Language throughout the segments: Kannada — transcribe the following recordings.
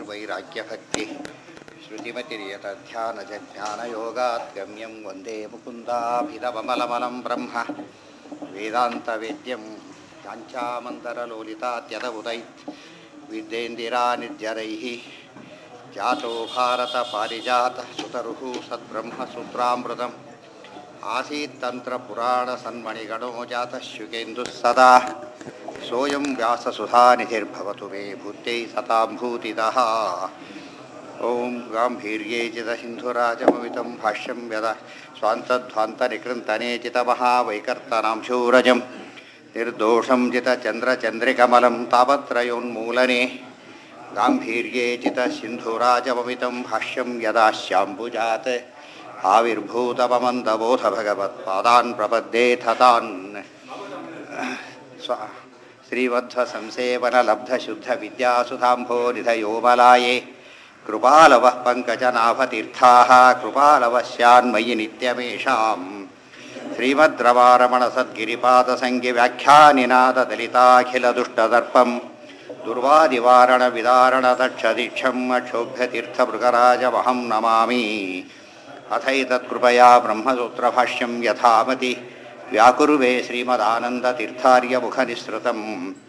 ವೈರಾಗ್ಯಭಕ್ತಿ ಶ್ರುತಿಮತಿರ್ಯತಧ್ಯಾನಜಜ್ಞಾನಯೋಗಾತ್ ಗಮ್ಯಂ ವಂದೇ ಮುಕುಂದಾಭಿಧವಮಲಮಲಂ ಬ್ರಹ್ಮ ವೇದಾಂತವೇದ್ಯಂ ಕಾಂಚಾಮಂದರಲೋಲಿತಾತ್ಯದವುದೈತ್ ವಿದ್ಯೇಂದಿರಾನಿರ್ಜರೈः ಜಾತೋ ಭಾರತಪಾರಿಜಾತ ಸುತರುः ಸದ್ಬ್ರಹ್ಮಸೂತ್ರಾಮೃತम् आसीत्तन्त्रपुराणसन्मणिगणो जातः शुकेन्दुः सदा सोऽयं व्याससुधानिधिर्भवतु मे भूत्यै सतां भूतितः ॐ गाम्भीर्ये चिदसिन्धुराजममितं भाष्यं यद स्वान्तध्वान्तनिकृन्तने चितमहावैकर्तनां शूरजं निर्दोषं जितचन्द्रचन्द्रिकमलं तापत्रयोन्मूलने गाम्भीर्ये चितसिन्धुराजममितं भाष्यं यदा श्याम्बुजात् आविर्भूतपमन्दबोध भगवत्पादान् प्रपद्येथ तान् स्व श्रीवध्वसंसेवनलब्धशुद्धविद्यासुधाम्भोनिधयोमलाये कृपालवः पङ्कजनाभतीर्थाः कृपालवः स्यान्मयि नित्यमेषाम् श्रीमद्रवारमणसद्गिरिपादसङ्गिव्याख्यानिनाददलिताखिलदुष्टदर्पम् दुर्वादिवारणविदारणदक्षदीक्षम् अक्षोभ्यतीर्थभृगराजमहं नमामि अथैतत्कृपया ब्रह्मसूत्रभाष्यं यथामति व्याकुर्वे श्रीमदानन्दतीर्थार्यमुखनिःसृतं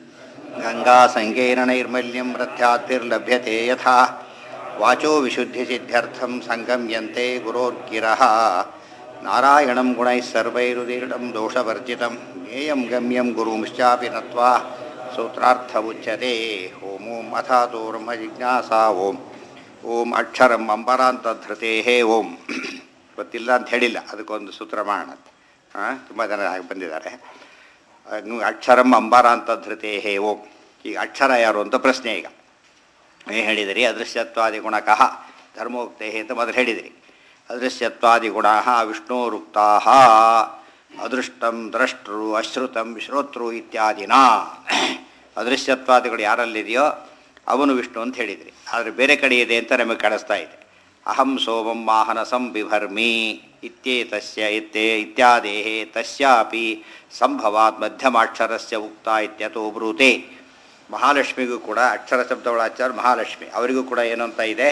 गङ्गासङ्गेन नैर्मल्यं रथ्याद्भिर्लभ्यते यथा वाचो विशुद्धिसिद्ध्यर्थं सङ्गम्यन्ते गुरोर्गिरः नारायणं गुणैः सर्वैरुदीर्णं दोषवर्जितं ज्ञेयं गम्यं गुरुंश्चापि नत्वा सूत्रार्थमुच्यते ॐ ॐ अथातो ब्रह्मजिज्ञासा ॐ ಓಂ ಅಕ್ಷರಂ ಅಂಬರಾಂತಧೃತೇ ಹೇ ಓಂ ಗೊತ್ತಿಲ್ಲ ಅಂತ ಹೇಳಿಲ್ಲ ಅದಕ್ಕೊಂದು ಸೂತ್ರ ಮಾಡೋಣ ಹಾಂ ತುಂಬ ಜನ ಹಾಗೆ ಬಂದಿದ್ದಾರೆ ಅಹ್, ಅಕ್ಷರಂ ಅಂಬರಾಂತಧೃತೇ ಹೇ ಓಂ ಈಗ ಅಕ್ಷರ ಯಾರು ಅಂತ ಪ್ರಶ್ನೆ ಈಗ ಏನು ಹೇಳಿದಿರಿ ಅದೃಶ್ಯತ್ವಾದಿ ಗುಣಕಃ ಧರ್ಮೋಕ್ತೇ ಅಂತ ಮೊದಲು ಹೇಳಿದಿರಿ ಅದೃಶ್ಯತ್ವಾದಿ ಗುಣ ವಿಷ್ಣೋರುಕ್ತಾ ಅದೃಷ್ಟಂ ದ್ರಷ್ಟೃ ಅಶ್ರುತಂ ಶ್ರೋತೃ ಇತ್ಯಾದಿನ ಅದೃಶ್ಯತ್ವಾದಿಗಳು ಯಾರಲ್ಲಿದೆಯೋ ಅವನು ವಿಷ್ಣು ಅಂತ ಹೇಳಿದ್ರಿ ಆದರೆ ಬೇರೆ ಕಡೆ ಇದೆ ಅಂತ ನಮಗೆ ಕಾಣಿಸ್ತಾ ಇದೆ ಅಹಂ ಸೋಮಂ ಮಾಹನಸಂ ಬಿಭರ್ಮಿ ಇತ್ಯೇತಸ್ಯ ಇತ್ತೇ ಇತ್ಯಾದೇಹ ತಸ್ಯಾಪಿ ಸಂಭವಾತ್ ಮಧ್ಯಮಾಕ್ಷರಸ್ಯ ಉಕ್ತ ಇತ್ಯತೋ ಬ್ರೂತೆ ಮಹಾಲಕ್ಷ್ಮಿಗೂ ಕೂಡ ಅಕ್ಷರ ಶಬ್ದಗಳ ಆಚಾರ ಮಹಾಲಕ್ಷ್ಮಿ ಅವರಿಗೂ ಕೂಡ ಏನು ಅಂತ ಇದೆ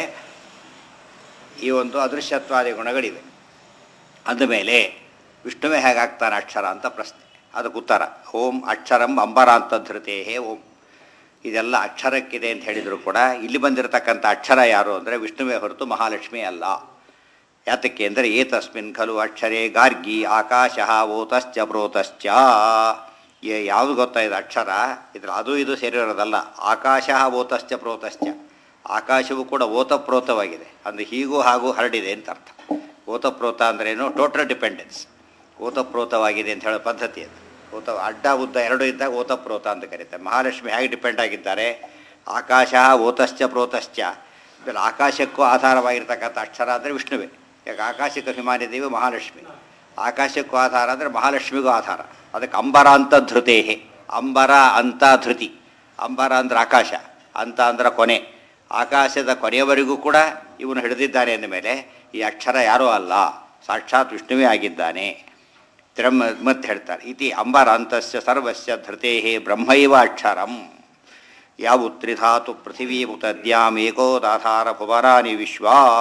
ಈ ಒಂದು ಅದೃಶ್ಯತ್ವಾದಿ ಗುಣಗಳಿವೆ ಅಂದಮೇಲೆ ವಿಷ್ಣುವೇ ಹೇಗಾಗ್ತಾನೆ ಅಕ್ಷರ ಅಂತ ಪ್ರಶ್ನೆ ಅದಕ್ಕೆ ಉತ್ತರ ಓಂ ಅಕ್ಷರಂ ಅಂಬರಾಂತಧೃತೇ ಓಂ ಇದೆಲ್ಲ ಅಕ್ಷರಕ್ಕಿದೆ ಅಂತ ಹೇಳಿದರೂ ಕೂಡ ಇಲ್ಲಿ ಬಂದಿರತಕ್ಕಂಥ ಅಕ್ಷರ ಯಾರು ಅಂದರೆ ವಿಷ್ಣುವೇ ಹೊರತು ಮಹಾಲಕ್ಷ್ಮಿ ಅಲ್ಲ ಯಾತಕ್ಕೆ ಅಂದರೆ ಏತಸ್ಮಿನ್ ಖಲು ಅಕ್ಷರೇ ಗಾರ್ಗಿ ಆಕಾಶ ಓತಶ್ಚ ಪ್ರೋತಶ್ಚ ಏ- ಯಾವುದು ಗೊತ್ತಾ ಇದು ಅಕ್ಷರ ಇದ್ರ ಅದು ಇದು ಸೇರಿರೋದಲ್ಲ ಆಕಾಶ ಓತಶ್ಚ ಪ್ರೋತಶ್ಚ ಆಕಾಶವು ಕೂಡ ಓತಪ್ರೋತವಾಗಿದೆ ಅಂದರೆ ಹೀಗೂ ಹಾಗೂ ಹರಡಿದೆ ಅಂತ ಅರ್ಥ ಓತಪ್ರೋತ ಅಂದ್ರೇನು ಟೋಟಲ್ ಡಿಪೆಂಡೆನ್ಸ್ ಓತಪ್ರೋತವಾಗಿದೆ ಅಂತ ಹೇಳೋ ಪದ್ಧತಿ ಅದು ಓತ ಅಡ್ಡ ಉದ್ದ ಎರಡು ಇದ್ದಾಗ ಓತಪ್ರೋತ ಅಂತ ಕರೀತಾರೆ ಮಹಾಲಕ್ಷ್ಮಿ ಹೇಗೆ ಡಿಪೆಂಡ್ ಆಗಿದ್ದಾರೆ ಆಕಾಶ ಓತಶ್ಚ ಪ್ರೋತಶ್ಚ ಇದರಲ್ಲಿ ಆಕಾಶಕ್ಕೂ ಆಧಾರವಾಗಿರ್ತಕ್ಕಂಥ ಅಕ್ಷರ ಅಂದರೆ ವಿಷ್ಣುವೇ ಯಾಕೆ ಆಕಾಶಕ್ಕೆ ಅಭಿಮಾನಿದೇವಿ ಮಹಾಲಕ್ಷ್ಮಿ ಆಕಾಶಕ್ಕೂ ಆಧಾರ ಅಂದರೆ ಮಹಾಲಕ್ಷ್ಮಿಗೂ ಆಧಾರ ಅದಕ್ಕೆ ಅಂಬರ ಅಂತ ಧೃತೇಹೆ ಅಂಬರ ಅಂತ ಧೃತಿ ಅಂಬರ ಅಂದ್ರೆ ಆಕಾಶ ಅಂತ ಅಂದ್ರೆ ಕೊನೆ ಆಕಾಶದ ಕೊನೆಯವರೆಗೂ ಕೂಡ ಇವನು ಹಿಡಿದಿದ್ದಾನೆ ಅಂದಮೇಲೆ ಈ ಅಕ್ಷರ ಯಾರೂ ಅಲ್ಲ ಸಾಕ್ಷಾತ್ ವಿಷ್ಣುವೇ ಆಗಿದ್ದಾನೆ ತ್ರಮ್ ಮತ್ತೆ ಹೇಳ್ತಾರೆ ಇತಿ ಅಂಬರಾಂತಸ್ಯ ಸರ್ವಸ್ಯ ಧೃತೇ ಬ್ರಹ್ಮೈವ ಅಕ್ಷರಂ ಯಾವ ತ್ರಿಧಾತು ಪೃಥಿವೀ ಮುತದ್ಯಾಂ ಏಕೋದಾಧಾರ ಭುವರಾನಿ ವಿಶ್ವ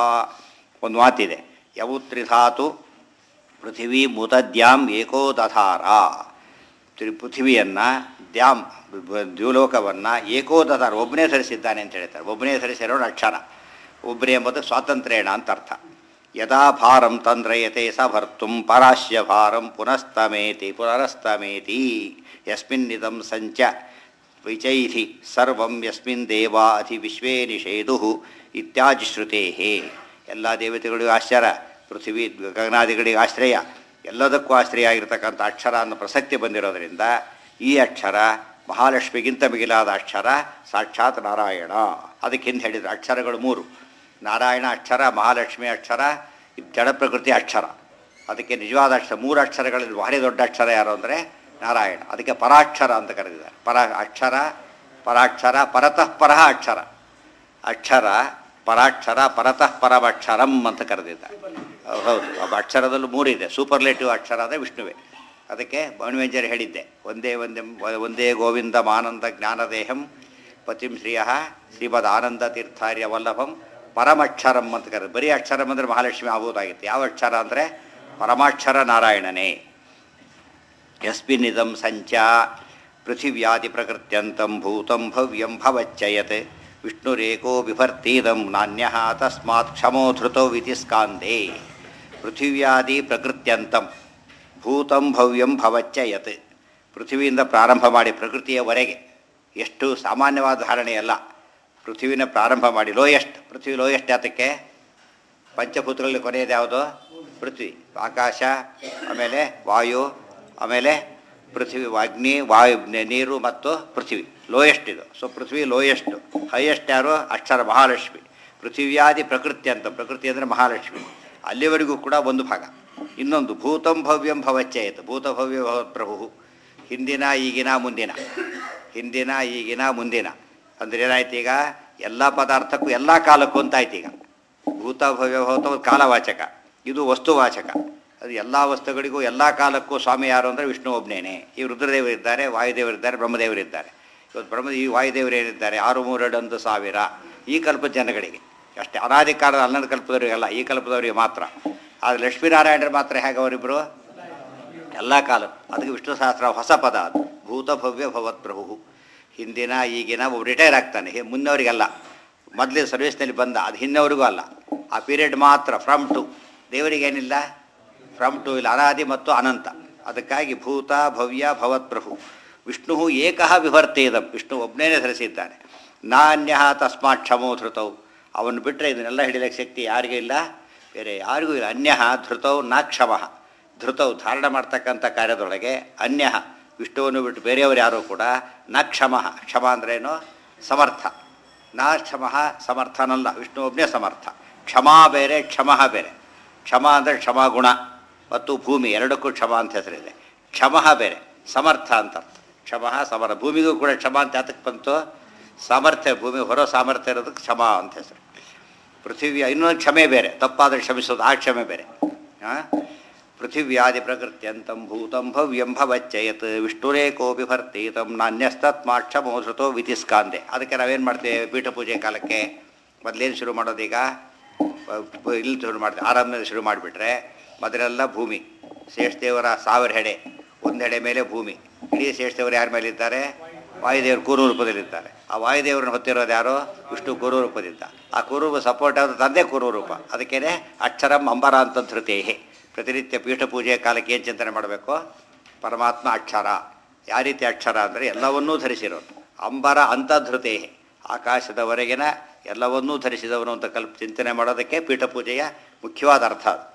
ಒಂದು ಮಾತಿದೆ ಯಾವ ತ್ರಿಧಾತು ಪೃಥಿವೀ ಮುತದ್ಯಾಂ ಏಕೋದಧಾರ ತ್ರಿ ಪೃಥಿವಿಯನ್ನು ದ್ಯಾಮ್ ದ್ಯುಲೋಕವನ್ನು ಏಕೋದಧಾರ ಒಬ್ಬನೇ ಧರಿಸಿದ್ದಾನೆ ಅಂತ ಹೇಳ್ತಾರೆ ಒಬ್ಬನೇ ಧರಿಸಿರೋಣ ಅಕ್ಷರ ಒಬ್ಬನೇ ಎಂಬುದು ಸ್ವಾತಂತ್ರ್ಯೇಣ ಅಂತ ಅರ್ಥ ಯದಾ ಭಾರಂ ತಂದ್ರಯತೆ ಸ ಭರ್ತುಂ ಪರಾಶ್ಯ ಭಾರಂ ಪುನಸ್ತಮೇತಿ ಪುನರಸ್ತಮೇತಿ ಯಸ್ಮಿನ್ನಿದಂ ಸಂಚ ವಿಚೈಧಿ ಸರ್ವಂ ಯಸ್ಮಿನ್ ದೇವಾ ಅಧಿ ವಿಶ್ವೇ ನಿಷೇಧು ಇತ್ಯಾದಿ ಶ್ರುತೇ ಎಲ್ಲ ದೇವತೆಗಳಿಗೂ ಆಶ್ಚರ್ಯ ಪೃಥ್ವಿ ಗಗನಾದಿಗಳಿಗೆ ಆಶ್ರಯ ಎಲ್ಲದಕ್ಕೂ ಆಶ್ರಯ ಆಗಿರ್ತಕ್ಕಂಥ ಅಕ್ಷರ ಅನ್ನೋ ಪ್ರಸಕ್ತಿ ಬಂದಿರೋದರಿಂದ ಈ ಅಕ್ಷರ ಮಹಾಲಕ್ಷ್ಮಿಗಿಂತ ಮಿಗಿಲಾದ ಅಕ್ಷರ ಸಾಕ್ಷಾತ್ ನಾರಾಯಣ ಅದಕ್ಕೆ ಹಿಂದೆ ಹೇಳಿದ್ರು ಅಕ್ಷರಗಳು ಮೂರು ನಾರಾಯಣ ಅಕ್ಷರ ಮಹಾಲಕ್ಷ್ಮಿ ಅಕ್ಷರ ಇದು ಜಡ ಪ್ರಕೃತಿ ಅಕ್ಷರ ಅದಕ್ಕೆ ನಿಜವಾದ ಅಕ್ಷರ ಮೂರು ಅಕ್ಷರಗಳಲ್ಲಿ ಭಾರಿ ದೊಡ್ಡ ಅಕ್ಷರ ಯಾರು ಅಂದರೆ ನಾರಾಯಣ ಅದಕ್ಕೆ ಪರಾಕ್ಷರ ಅಂತ ಕರೆದಿದ್ದಾರೆ ಪರ ಅಕ್ಷರ ಪರಾಕ್ಷರ ಪರತಃ ಪರಃ ಅಕ್ಷರ ಅಕ್ಷರ ಪರಾಕ್ಷರ ಪರತಃ ಪರಮಕ್ಷರಂ ಅಂತ ಕರೆದಿದ್ದಾರೆ ಹೌದು ಒಬ್ಬ ಅಕ್ಷರದಲ್ಲೂ ಮೂರಿದೆ ಸೂಪರ್ಲೇಟಿವ್ ಅಕ್ಷರ ಅಂದರೆ ವಿಷ್ಣುವೇ ಅದಕ್ಕೆ ಬಣವೆಂಜರ್ ಹೇಳಿದ್ದೆ ಒಂದೇ ಒಂದೇ ಒಂದೇ ಗೋವಿಂದ ಮಾನಂದ ಜ್ಞಾನದೇಹಂ ಪತಿಂ ಶ್ರಿಯ ಶ್ರೀಮದ್ ಆನಂದ ತೀರ್ಥಾರ್ಯ ವಲ್ಲಭಂ ಪರಮಕ್ಷರಂ ಅಂತ ಕರೆ ಬರೀ ಅಕ್ಷರಂ ಅಂದರೆ ಮಹಾಲಕ್ಷ್ಮಿ ಆಗ್ಬೋದಾಗಿತ್ತು ಯಾವ ಅಕ್ಷರ ಅಂದರೆ ಪರಮಾಕ್ಷರ ನಾರಾಯಣನೇ ಯಸ್ಮಿನ್ನಿದಂ ಸಂಚ ಪೃಥಿವ್ಯಾದಿ ಪ್ರಕೃತ್ಯಂತಂ ಭೂತಂ ಭವ್ಯಂ ಭವಚ್ಚಯತ್ ವಿಷ್ಣುರೇಕೋ ಬಿಭರ್ತೀದಂ ನಾಣ್ಯ ತಸ್ಮಾತ್ ಕ್ಷಮೋ ಧೃತೋ ಇತಿ ಸ್ಕಾಂದೇ ಪೃಥಿವ್ಯಾದಿ ಪ್ರಕೃತ್ಯಂತಂ ಭೂತಂ ಭವ್ಯಂ ಭವಚ್ಚಯತ್ ಪೃಥ್ವಿಯಿಂದ ಪ್ರಾರಂಭ ಮಾಡಿ ಪ್ರಕೃತಿಯವರೆಗೆ ಎಷ್ಟು ಸಾಮಾನ್ಯವಾದ ಧಾರಣೆಯಲ್ಲ ಪೃಥ್ವಿನ ಪ್ರಾರಂಭ ಮಾಡಿ ಲೋಯೆಸ್ಟ್ ಪೃಥ್ವಿ ಲೋಯೆಸ್ಟ್ ಯಾತಕ್ಕೆ ಪಂಚಭೂತಗಳಲ್ಲಿ ಕೊನೆಯದು ಯಾವುದು ಪೃಥ್ವಿ ಆಕಾಶ ಆಮೇಲೆ ವಾಯು ಆಮೇಲೆ ಪೃಥ್ವಿ ಅಗ್ನಿ ವಾಯು ನೆ- ನೀರು ಮತ್ತು ಪೃಥ್ವಿ ಲೋಯೆಸ್ಟ್ ಇದು ಸೊ ಪೃಥ್ವಿ ಲೋಯೆಸ್ಟ್ ಹೈಯೆಸ್ಟ್ ಯಾರು ಅಕ್ಷರ ಮಹಾಲಕ್ಷ್ಮಿ ಪೃಥ್ವಿಯಾದಿ ಪ್ರಕೃತಿ ಅಂತ ಪ್ರಕೃತಿ ಅಂದರೆ ಮಹಾಲಕ್ಷ್ಮಿ ಅಲ್ಲಿವರೆಗೂ ಕೂಡ ಒಂದು ಭಾಗ ಇನ್ನೊಂದು ಭೂತಂ ಭವ್ಯಂ ಭವಚ್ಚಯತ್ ಭೂತ ಭವ್ಯ ಭವತ್ ಪ್ರಭು ಹಿಂದಿನ ಈಗಿನ ಮುಂದಿನ ಹಿಂದಿನ ಈಗಿನ ಮುಂದಿನ ಅಂದ್ರೆ ಏನಾಯ್ತು ಈಗ ಎಲ್ಲ ಪದಾರ್ಥಕ್ಕೂ ಎಲ್ಲ ಕಾಲಕ್ಕೂ ಅಂತಾಯ್ತು ಈಗ ಭೂತ ಭವ್ಯ ಭವತ ಒಂದು ಕಾಲವಾಚಕ ಇದು ವಸ್ತುವಾಚಕ ಅದು ಎಲ್ಲ ವಸ್ತುಗಳಿಗೂ ಎಲ್ಲ ಕಾಲಕ್ಕೂ ಸ್ವಾಮಿ ಯಾರು ಅಂದರೆ ವಿಷ್ಣು ಒಬ್ಬನೇನೆ ಈ ರುದ್ರದೇವರಿದ್ದಾರೆ ವಾಯುದೇವರಿದ್ದಾರೆ ಬ್ರಹ್ಮದೇವರಿದ್ದಾರೆ ಇವತ್ತು ಬ್ರಹ್ಮ ಈ ವಾಯುದೇವರು ಏನಿದ್ದಾರೆ ಆರು ಮೂರೆರಡೊಂದು ಸಾವಿರ ಈ ಕಲ್ಪದ ಜನಗಳಿಗೆ ಅಷ್ಟೇ ಅನಾದಿ ಕಾಲದ ಹನ್ನೊಂದು ಕಲ್ಪದವರಿಗೆಲ್ಲ ಈ ಕಲ್ಪದವರಿಗೆ ಮಾತ್ರ ಆದರೆ ಲಕ್ಷ್ಮೀನಾರಾಯಣರು ಮಾತ್ರ ಹೇಗೆ ಅವರಿಬ್ಬರು ಎಲ್ಲ ಕಾಲ ಅದಕ್ಕೆ ವಿಷ್ಣು ಸಹಸ್ರ ಹೊಸ ಪದ ಅದು ಭೂತ ಭವ್ಯ ಭವತ್ ಪ್ರಭು ಹಿಂದಿನ ಈಗಿನ ಒಬ್ಬ ರಿಟೈರ್ ಆಗ್ತಾನೆ ಹೇ- ಮುನ್ನವರಿಗಲ್ಲ ಮೊದಲೇ ಸರ್ವಿಸ್ನಲ್ಲಿ ಬಂದ ಅದು ಹಿಂದವರಿಗೂ ಅಲ್ಲ ಆ ಪೀರಿಯಡ್ ಮಾತ್ರ ಫ್ರಮ್ ಟು ದೇವರಿಗೇನಿಲ್ಲ ಫ್ರಮ್ ಟು ಇಲ್ಲ ಅನಾದಿ ಮತ್ತು ಅನಂತ ಅದಕ್ಕಾಗಿ ಭೂತ ಭವ್ಯ ಭವತ್ ಪ್ರಭು ವಿಷ್ಣು ಏಕಃ ವಿಭರ್ತೇದಂ ವಿಷ್ಣು ಒಬ್ಬನೇ ಧರಿಸಿದ್ದಾನೆ ನಾನ್ಯ ತಸ್ಮಾತ್ ಕ್ಷಮೋ ಧೃತೌ ಅವನು ಬಿಟ್ಟರೆ ಇದನ್ನೆಲ್ಲ ಹಿಡಿಲಿಕ್ಕೆ ಶಕ್ತಿ ಯಾರಿಗೂ ಇಲ್ಲ ಬೇರೆ ಯಾರಿಗೂ ಇಲ್ಲ ಅನ್ಯ ಧೃತೌ ನಾ ಕ್ಷಮಃ ಧೃತವು ಧಾರಣ ಮಾಡ್ತಕ್ಕಂಥ ಕಾರ್ಯದೊಳಗೆ ಅನ್ಯ ವಿಷ್ಣುವನ್ನು ಬಿಟ್ಟು ಬೇರೆಯವರು ಯಾರೂ ಕೂಡ ನ ಕ್ಷಮ ಕ್ಷಮ ಅಂದ್ರೇನು ಸಮರ್ಥ ನಾ ಕ್ಷಮ ಸಮರ್ಥನಲ್ಲ ವಿಷ್ಣು ಒಬ್ಬನೇ ಸಮರ್ಥ ಕ್ಷಮಾ ಬೇರೆ ಕ್ಷಮ ಬೇರೆ ಕ್ಷಮ ಅಂದರೆ ಕ್ಷಮಾಗುಣ ಮತ್ತು ಭೂಮಿ ಎರಡಕ್ಕೂ ಕ್ಷಮ ಅಂತ ಹೆಸರಿದೆ ಕ್ಷಮ ಬೇರೆ ಸಮರ್ಥ ಅಂತ ಅರ್ಥ ಕ್ಷಮ ಸಮರ ಭೂಮಿಗೂ ಕೂಡ ಕ್ಷಮ ಅಂತ ಯಾತಕ್ಕೆ ಬಂತು ಸಾಮರ್ಥ್ಯ ಭೂಮಿ ಹೊರ ಸಾಮರ್ಥ್ಯ ಇರೋದಕ್ಕೆ ಕ್ಷಮ ಅಂತ ಹೆಸರು ಪೃಥಿವಿಯ ಇನ್ನೊಂದು ಕ್ಷಮೆ ಬೇರೆ ತಪ್ಪಾದರೆ ಕ್ಷಮಿಸೋದು ಆ ಕ್ಷಮೆ ಬೇರೆ ಆ? ಪೃಥಿವ್ಯಾದಿ ಪ್ರಕೃತ್ಯಂತಂ ಭೂತಂ ಭವ್ಯಂ ಭವಚ್ಚಯತ್ ವಿಷ್ಣುರೇಕೋ ಬಿಭರ್ತೀತಂ ನಾಣ್ಯಸ್ತತ್ಮಾಕ್ಷಮೋ ಧೃತೋ ವಿತಿಸ್ಕಾಂದೆ ಅದಕ್ಕೆ ನಾವೇನು ಮಾಡ್ತೇವೆ ಪೀಠ ಪೂಜೆ ಕಾಲಕ್ಕೆ ಮೊದಲೇನು ಶುರು ಮಾಡೋದೀಗ ಬ- ಇಲ್ಲಿ ಶುರು ಮಾಡ್ತೇವೆ ಆರಂಭದಲ್ಲಿ ಶುರು ಮಾಡಿಬಿಟ್ರೆ ಮೊದಲೆಲ್ಲ ಭೂಮಿ ಶೇಷದೇವರ ಸಾವಿರ ಹೆಡೆ ಒಂದು ಹೆಡೆ ಮೇಲೆ ಭೂಮಿ ಇಡೀ ಶೇಷದೇವರು ಯಾರ ಮೇಲೆ ಇದ್ದಾರೆ ವಾಯುದೇವರು ಕೂರು ರೂಪದಲ್ಲಿದ್ದಾರೆ ಆ ವಾಯುದೇವರನ್ನು ಹೊತ್ತಿರೋದು ಯಾರು ವಿಷ್ಣು ಕೂರು ರೂಪದಿಂದ ಆ ಕೂರು ಸಪೋರ್ಟ್ ಆದ ತಂದೆ ಕೂರು ರೂಪ ಅದಕ್ಕೇನೆ ಅಕ್ಷರಂ ಅಂಬರ ಅಂತ ಧೃತೇಹೆ ಪ್ರತಿನಿತ್ಯ ಪೀಠ ಪೂಜೆಯ ಕಾಲಕ್ಕೆ ಏನು ಚಿಂತನೆ ಮಾಡಬೇಕು ಪರಮಾತ್ಮ ಅಕ್ಷರ ಯಾವ ರೀತಿ ಅಕ್ಷರ ಅಂದರೆ ಎಲ್ಲವನ್ನೂ ಧರಿಸಿರೋದು ಅಂಬರ ಅಂತಧೃತೇಹೆ ಆಕಾಶದವರೆಗಿನ ಎಲ್ಲವನ್ನೂ ಧರಿಸಿದವನು ಅಂತ ಕಲ್ಪ ಚಿಂತನೆ ಮಾಡೋದಕ್ಕೆ ಪೀಠ ಪೂಜೆಯ ಮುಖ್ಯವಾದ ಅರ್ಥ ಅದು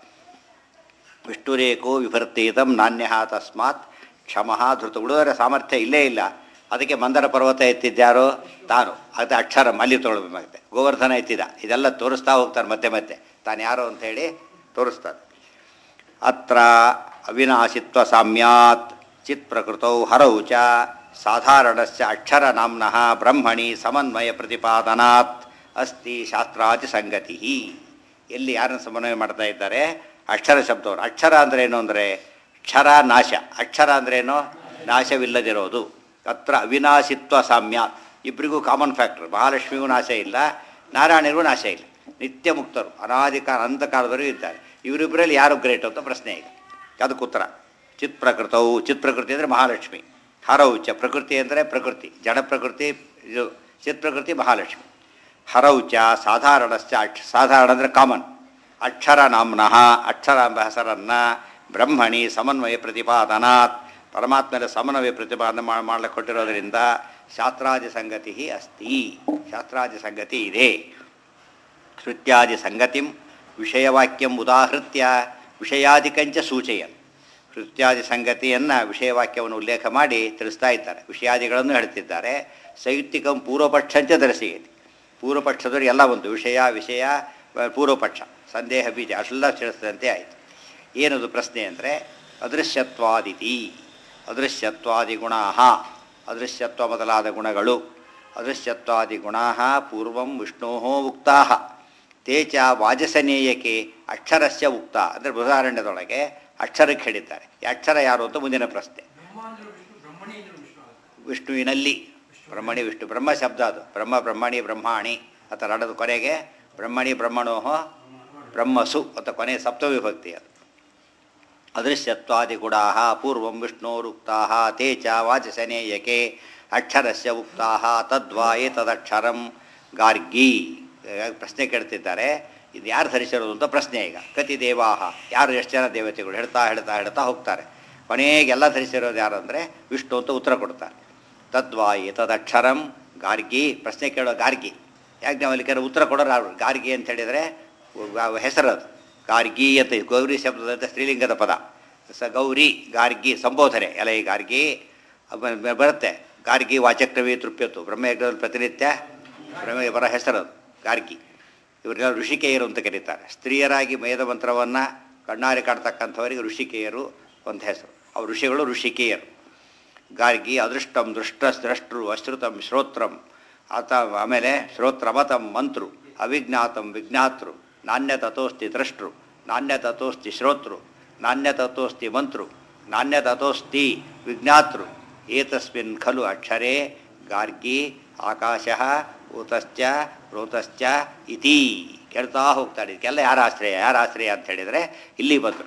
ವಿಷ್ಣುರೇಕೋ ವಿಭರ್ತೀತಂ ನಾಣ್ಯ ತಸ್ಮಾತ್ ಕ್ಷಮಃ ಧೃತ ಉಳಿದವರ ಸಾಮರ್ಥ್ಯ ಇಲ್ಲೇ ಇಲ್ಲ ಅದಕ್ಕೆ ಮಂದರ ಪರ್ವತ ಎತ್ತಿದ್ಯಾರೋ ತಾನು ಅದು ಅಕ್ಷರ ಮಲ್ಲಿ ತೊಗೊಳ್ಬೇಕಾಗುತ್ತೆ ಗೋವರ್ಧನ ಎತ್ತಿದ ಇದೆಲ್ಲ ತೋರಿಸ್ತಾ ಹೋಗ್ತಾರೆ ಮತ್ತೆ ಮತ್ತೆ ತಾನು ಯಾರು ಅಂತ ಹೇಳಿ ತೋರಿಸ್ತಾರೆ ಅತ್ರ ಅವಿನಾಶಿತ್ವ ಸಾಮ್ಯಾತ್ ಚಿತ್ ಪ್ರಕೃತೌ ಹರೌ ಚ ಸಾಧಾರಣಸ್ಯ ಅಕ್ಷರ ನಾಮ್ನಃ ಬ್ರಹ್ಮಣಿ ಸಮನ್ವಯ ಪ್ರತಿಪಾದನಾತ್ ಅಸ್ತಿ ಶಾಸ್ತ್ರಾದಿ ಸಂಗತಿ ಎಲ್ಲಿ ಯಾರನ್ನು ಸಮನ್ವಯ ಮಾಡ್ತಾ ಇದ್ದಾರೆ ಅಕ್ಷರ ಶಬ್ದವರು ಅಕ್ಷರ ಅಂದ್ರೆ ಏನು ಅಂದರೆ ಕ್ಷರ ನಾಶ ಅಕ್ಷರ ಅಂದ್ರೇನು ನಾಶವಿಲ್ಲದಿರೋದು ಅತ್ರ ಅವಿನಾಶಿತ್ವ ಸಾಮ್ಯಾತ್ ಇಬ್ಬರಿಗೂ ಕಾಮನ್ ಫ್ಯಾಕ್ಟರ್ ಮಹಾಲಕ್ಷ್ಮಿಗೂ ನಾಶ ಇಲ್ಲ ನಾರಾಯಣರಿಗೂ ನಾಶ ಇಲ್ಲ ನಿತ್ಯ ಮುಕ್ತರು ಅನಾದಿ ಕಾಲ ಅನಂತ ಕಾಲದವರೆಗೂ ಇದ್ದಾರೆ ಇವರಿಬ್ಬರಲ್ಲಿ ಯಾರು ಗ್ರೇಟ್ ಅಂತ ಪ್ರಶ್ನೆ ಈಗ ಅದಕ್ಕೆ ಉತ್ತರ ಚಿತ್ ಪ್ರಕೃತವು ಚಿತ್ ಪ್ರಕೃತಿ ಅಂದರೆ ಮಹಾಲಕ್ಷ್ಮಿ ಹರೌಚ ಪ್ರಕೃತಿ ಅಂದರೆ ಪ್ರಕೃತಿ ಜಡ ಪ್ರಕೃತಿ ಇದು ಚಿತ್ ಪ್ರಕೃತಿ ಮಹಾಲಕ್ಷ್ಮಿ ಹರೌಚ ಸಾಧಾರಣಶ್ಚ ಅಕ್ಷ ಸಾಧಾರಣ ಅಂದರೆ ಕಾಮನ್ ಅಕ್ಷರ ನಾಮ್ನಃ ಅಕ್ಷರ ಎಂಬ ಹೆಸರನ್ನು ಬ್ರಹ್ಮಣಿ ಸಮನ್ವಯ ಪ್ರತಿಪಾದನಾತ್ ಪರಮಾತ್ಮನ ಸಮನ್ವಯ ಪ್ರತಿಪಾದನೆ ಮಾ- ಮಾಡಲಿಕ್ಕೆ ಕೊಟ್ಟಿರೋದರಿಂದ ಶಾಸ್ತ್ರಾದಿ ಸಂಗತಿ ಅಸ್ತಿ ಶಾಸ್ತ್ರಾದಿ ಸಂಗತಿ ಇದೆ ಶ್ರುತ್ಯಾದಿ ಸಂಗತಿಂ ವಿಷಯವಾಕ್ಯಂ ಉದಾಹೃತ್ಯ ವಿಷಯಾದಿಕಂಚ ಸೂಚಯನ್ ಶ್ರುತ್ಯಾದಿ ಸಂಗತಿಯನ್ನು ವಿಷಯವಾಕ್ಯವನ್ನು ಉಲ್ಲೇಖ ಮಾಡಿ ತಿಳಿಸ್ತಾ ಇದ್ದಾರೆ ವಿಷಯಾದಿಗಳನ್ನು ಹೇಳ್ತಿದ್ದಾರೆ ಸೈತ್ತಿಕಂ ಪೂರ್ವಪಕ್ಷಂಚ ದರ್ಶಯತಿ ಪೂರ್ವಪಕ್ಷದವರು ಎಲ್ಲ ಒಂದು ವಿಷಯ ವಿಷಯ ಆ, ಪೂರ್ವಪಕ್ಷ ಸಂದೇಹ ಬೀಜ ಅಷ್ಟೆಲ್ಲ ತಿಳಿಸಿದಂತೆ ಆಯಿತು ಏನದು ಪ್ರಶ್ನೆ ಅಂದರೆ ಅದೃಶ್ಯತ್ವಾದಿತಿ ಅದೃಶ್ಯತ್ವಾದಿ ಗುಣಾ ಅದೃಶ್ಯತ್ವ ಮೊದಲಾದ ಗುಣಗಳು ಅದೃಶ್ಯತ್ವಾದಿ ಗುಣಾ ಪೂರ್ವಂ ವಿಷ್ಣೋ ಉಕ್ತಾ ತೇ ಚ ವಾಜಸನೇಯಕ್ಕೆ ಅಕ್ಷರಸ್ಯ ಉಕ್ತ ಅಂದರೆ ಬೃಹದಾರಣ್ಯದೊಳಗೆ ಅಕ್ಷರಕ್ಕೆ ಹೇಳಿದ್ದಾರೆ ಈ ಅಕ್ಷರ ಯಾರು ಅಂತ ಮುಂದಿನ ಪ್ರಶ್ನೆ ಬ್ರಹ್ಮ ಅಂದ್ರೆ ವಿಷ್ಣು ಬ್ರಹ್ಮಣಿ ಅಂದ್ರೆ ವಿಷ್ಣು ಆಗುತ್ತೆ ವಿಷ್ಣುವಿನಲ್ಲಿ ಬ್ರಹ್ಮಣಿ ವಿಷ್ಣು ಬ್ರಹ್ಮ ಶಬ್ದ ಅದು ಬ್ರಹ್ಮ ಬ್ರಹ್ಮಣಿ ಬ್ರಹ್ಮಾಣಿ ಅಂತ ನಡೆದು ಕೊನೆಗೆ ಬ್ರಹ್ಮಣಿ ಬ್ರಹ್ಮಣೋಹ ಬ್ರಹ್ಮಸು ಅಂತ ಕೊನೆಯ ಸಪ್ತವಿಭಕ್ತಿ ಅದು ಅದೃಶ್ಯತ್ವಾದಿಗುಣಾ ಪೂರ್ವಂ ವಿಷ್ಣೋರುಕ್ತಾ ತೇ ಚ ವಾಚಸನೇಯಕೆ ಅಕ್ಷರಸ್ಯ ಉಕ್ತಾ ತದ್ವಾ ಏತದಕ್ಷರಂ ಗಾರ್ಗಿ ಈಗ ಪ್ರಶ್ನೆ ಕೇಳ್ತಿದ್ದಾರೆ ಇದು ಯಾರು ಧರಿಸಿರೋದು ಅಂತ ಪ್ರಶ್ನೆ ಈಗ ಕತಿ ದೇವಾಹ ಯಾರು ಎಷ್ಟು ಜನ ದೇವತೆಗಳು ಹೇಳ್ತಾ ಹೇಳ್ತಾ ಹೇಳ್ತಾ ಹೋಗ್ತಾರೆ ಕೊನೆಗೆಲ್ಲ ಧರಿಸಿರೋದು ಯಾರು ಅಂದರೆ ವಿಷ್ಣು ಅಂತ ಉತ್ತರ ಕೊಡ್ತಾರೆ ತದ್ವಾ ಏತದಕ್ಷರಂ ಗಾರ್ಗಿ ಪ್ರಶ್ನೆ ಕೇಳೋ ಗಾರ್ಗಿ ಯಾಜ್ಞವಲ್ಕ್ಯರು ಉತ್ತರ ಕೊಡೋರು ಯಾರು ಗಾರ್ಗಿ ಅಂತ ಹೇಳಿದರೆ ಹೆಸರು ಅದು ಗಾರ್ಗಿ ಅಂತ ಗೌರಿ ಶಬ್ದದಂತೆ ಸ್ತ್ರೀಲಿಂಗದ ಪದ ಸ ಗೌರಿ ಗಾರ್ಗಿ ಸಂಬೋಧನೆ ಎಲೆ ಗಾರ್ಗಿ ಅವ- ಬ- ಬರುತ್ತೆ ಗಾರ್ಗಿ ವಾಚಕ್ರವಿ ತೃಪ್ಯತ್ತು ಬ್ರಹ್ಮಯಜ್ಞದಲ್ಲಿ ಪ್ರತಿನಿತ್ಯ ಬ್ರಹ್ಮ ಬರೋ ಹೆಸರು ಅದು ಗಾರ್ಗಿ ಇವರೆಲ್ಲ ಋಷಿಕೇಯರು ಅಂತ ಕರೀತಾರೆ ಸ್ತ್ರೀಯರಾಗಿ ವೇದ ಮಂತ್ರವನ್ನು ಕಣ್ಣಾರೆ ಕಾಡ್ತಕ್ಕಂಥವರಿಗೆ ಋಷಿಕೇಯರು ಒಂದು ಹೆಸರು ಅವ್ರು ಋಷಿಗಳು ಋಷಿಕೇಯರು ಗಾರ್ಗಿ ಅದೃಷ್ಟಂ ದೃಷ್ಟ ದ್ರಷ್ಟೃ ಅಶ್ರುತಂ ಶ್ರೋತ್ರಂ ಆತ ಆಮೇಲೆ ಶ್ರೋತ್ರಮತಂ ಮಂತ್ರು ಅವಿಜ್ಞಾತಂ ವಿಜ್ಞಾತೃ ನಾಣ್ಯ ತಥೋಸ್ತಿ ದ್ರಷ್ಟೃ ನಾಣ್ಯ ತಥೋಸ್ತಿ ಶ್ರೋತೃ ನಾಣ್ಯ ತಥೋಸ್ತಿ ಮಂತ್ರು ನಾಣ್ಯ ತಥೋಸ್ತಿ ವಿಜ್ಞಾತೃ ಏತಸ್ಮಿನ್ ಖಲು ಅಕ್ಷರೇ ಗಾರ್ಗಿ ಆಕಾಶ ಊತಶ್ಚ ರೋತಶ್ಚ ಇತಿ ಕೇಳ್ತಾ ಹೋಗ್ತಾಳೆ ಇದಕ್ಕೆಲ್ಲ ಯಾರ ಆಶ್ರಯ ಯಾರ ಆಶ್ರಯ ಅಂತ ಹೇಳಿದರೆ ಇಲ್ಲಿ ಬಂದರು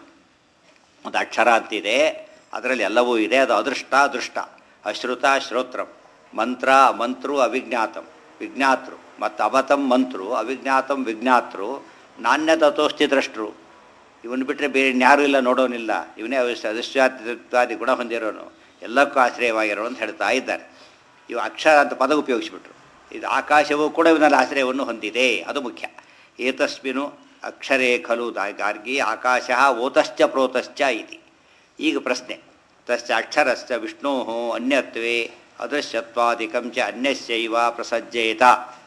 ಒಂದು ಅಕ್ಷರ ಅಂತಿದೆ ಅದರಲ್ಲಿ ಎಲ್ಲವೂ ಇದೆ ಅದು ಅದೃಷ್ಟ ದೃಷ್ಟ ಅಶ್ರುತ ಶ್ರೋತ್ರಂ ಮಂತ್ರ ಮಂತ್ರು ಅವಿಜ್ಞಾತಂ ವಿಜ್ಞಾತೃ ಮತ್ತು ಅವತಂ ಮಂತ್ರು ಅವಿಜ್ಞಾತಂ ವಿಜ್ಞಾತೃ ನಾಣ್ಯ ತಥೋಸ್ತಿ ದ್ರಷ್ಟರು ಇವನು ಬಿಟ್ಟರೆ ಬೇರೆ ಇನ್ಯಾರೂ ಇಲ್ಲ ನೋಡೋನಿಲ್ಲ ಇವನೇ ಅದೃಶ್ಯಾದಿ ಗುಣ ಹೊಂದಿರೋನು ಎಲ್ಲಕ್ಕೂ ಆಶ್ರಯವಾಗಿರೋ ಅಂತ ಹೇಳ್ತಾ ಇದ್ದಾರೆ ಇವು ಅಕ್ಷರ ಅಂತ ಪದ ಉಪಯೋಗಿಸ್ಬಿಟ್ರು ಇದು ಆಕಾಶವೂ ಕೂಡ ಇವನಲ್ಲಿ ಆಶ್ರಯವನ್ನು ಹೊಂದಿದೆ ಅದು ಮುಖ್ಯ ಏತಸ್ಮಿನು ಅಕ್ಷರೇ ಖಲು ದಾ- ಗಾರ್ಗಿ ಆಕಾಶ ಓತಶ್ಚ ಪ್ರೋತಶ್ಚ ಇತಿ ಈಗ ಪ್ರಶ್ನೆ ತಶ್ಚ ಅಕ್ಷರಶ್ಚ ವಿಷ್ಣೋ ಅನ್ಯತ್ವೇ ಅದೃಶ್ಯತ್ವಾದಿಕಂ ಚ ಅನ್ಯಸ್ಯೈವ ಪ್ರಸಜ್ಜೇತ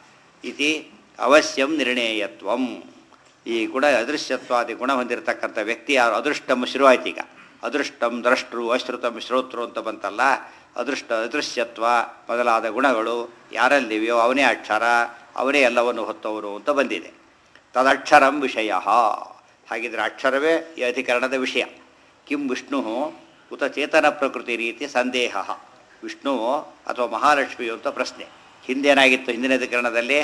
ಇತಿ ಅವಶ್ಯಂ ನಿರ್ಣೇಯತ್ವಂ ಈ ಗುಣ ಅದೃಶ್ಯತ್ವಾದಿ ಗುಣ ಹೊಂದಿರತಕ್ಕಂಥ ವ್ಯಕ್ತಿ ಯಾರು ಅದೃಷ್ಟಂ ಶುರುವಾಯ್ತು ಈಗ ಅದೃಷ್ಟಂ ದ್ರಷ್ಟೃ ಅಶ್ರುತಂ ಶ್ರೋತೃ ಅಂತ ಬಂತಲ್ಲ ಅದೃಷ್ಟ ಅದೃಶ್ಯತ್ವ ಮೊದಲಾದ ಗುಣಗಳು ಯಾರಲ್ಲಿವೆಯೋ ಅವನೇ ಅಕ್ಷರ ಅವನೇ ಎಲ್ಲವನ್ನು ಹೊತ್ತವರು ಅಂತ ಬಂದಿದೆ ತದಕ್ಷರಂ ವಿಷಯ ಹಾಗಿದ್ರೆ ಅಕ್ಷರವೇ ಈ ಅಧಿಕರಣದ ವಿಷಯ ಕಿಂ ವಿಷ್ಣು ಉತ ಚೇತನ ಪ್ರಕೃತಿ ರೀತಿ ಸಂದೇಹ ವಿಷ್ಣು ಅಥವಾ ಮಹಾಲಕ್ಷ್ಮಿಯು ಅಂತ ಪ್ರಶ್ನೆ ಹಿಂದೇನಾಗಿತ್ತು ಹಿಂದಿನ ಅಧಿಕರಣದಲ್ಲಿ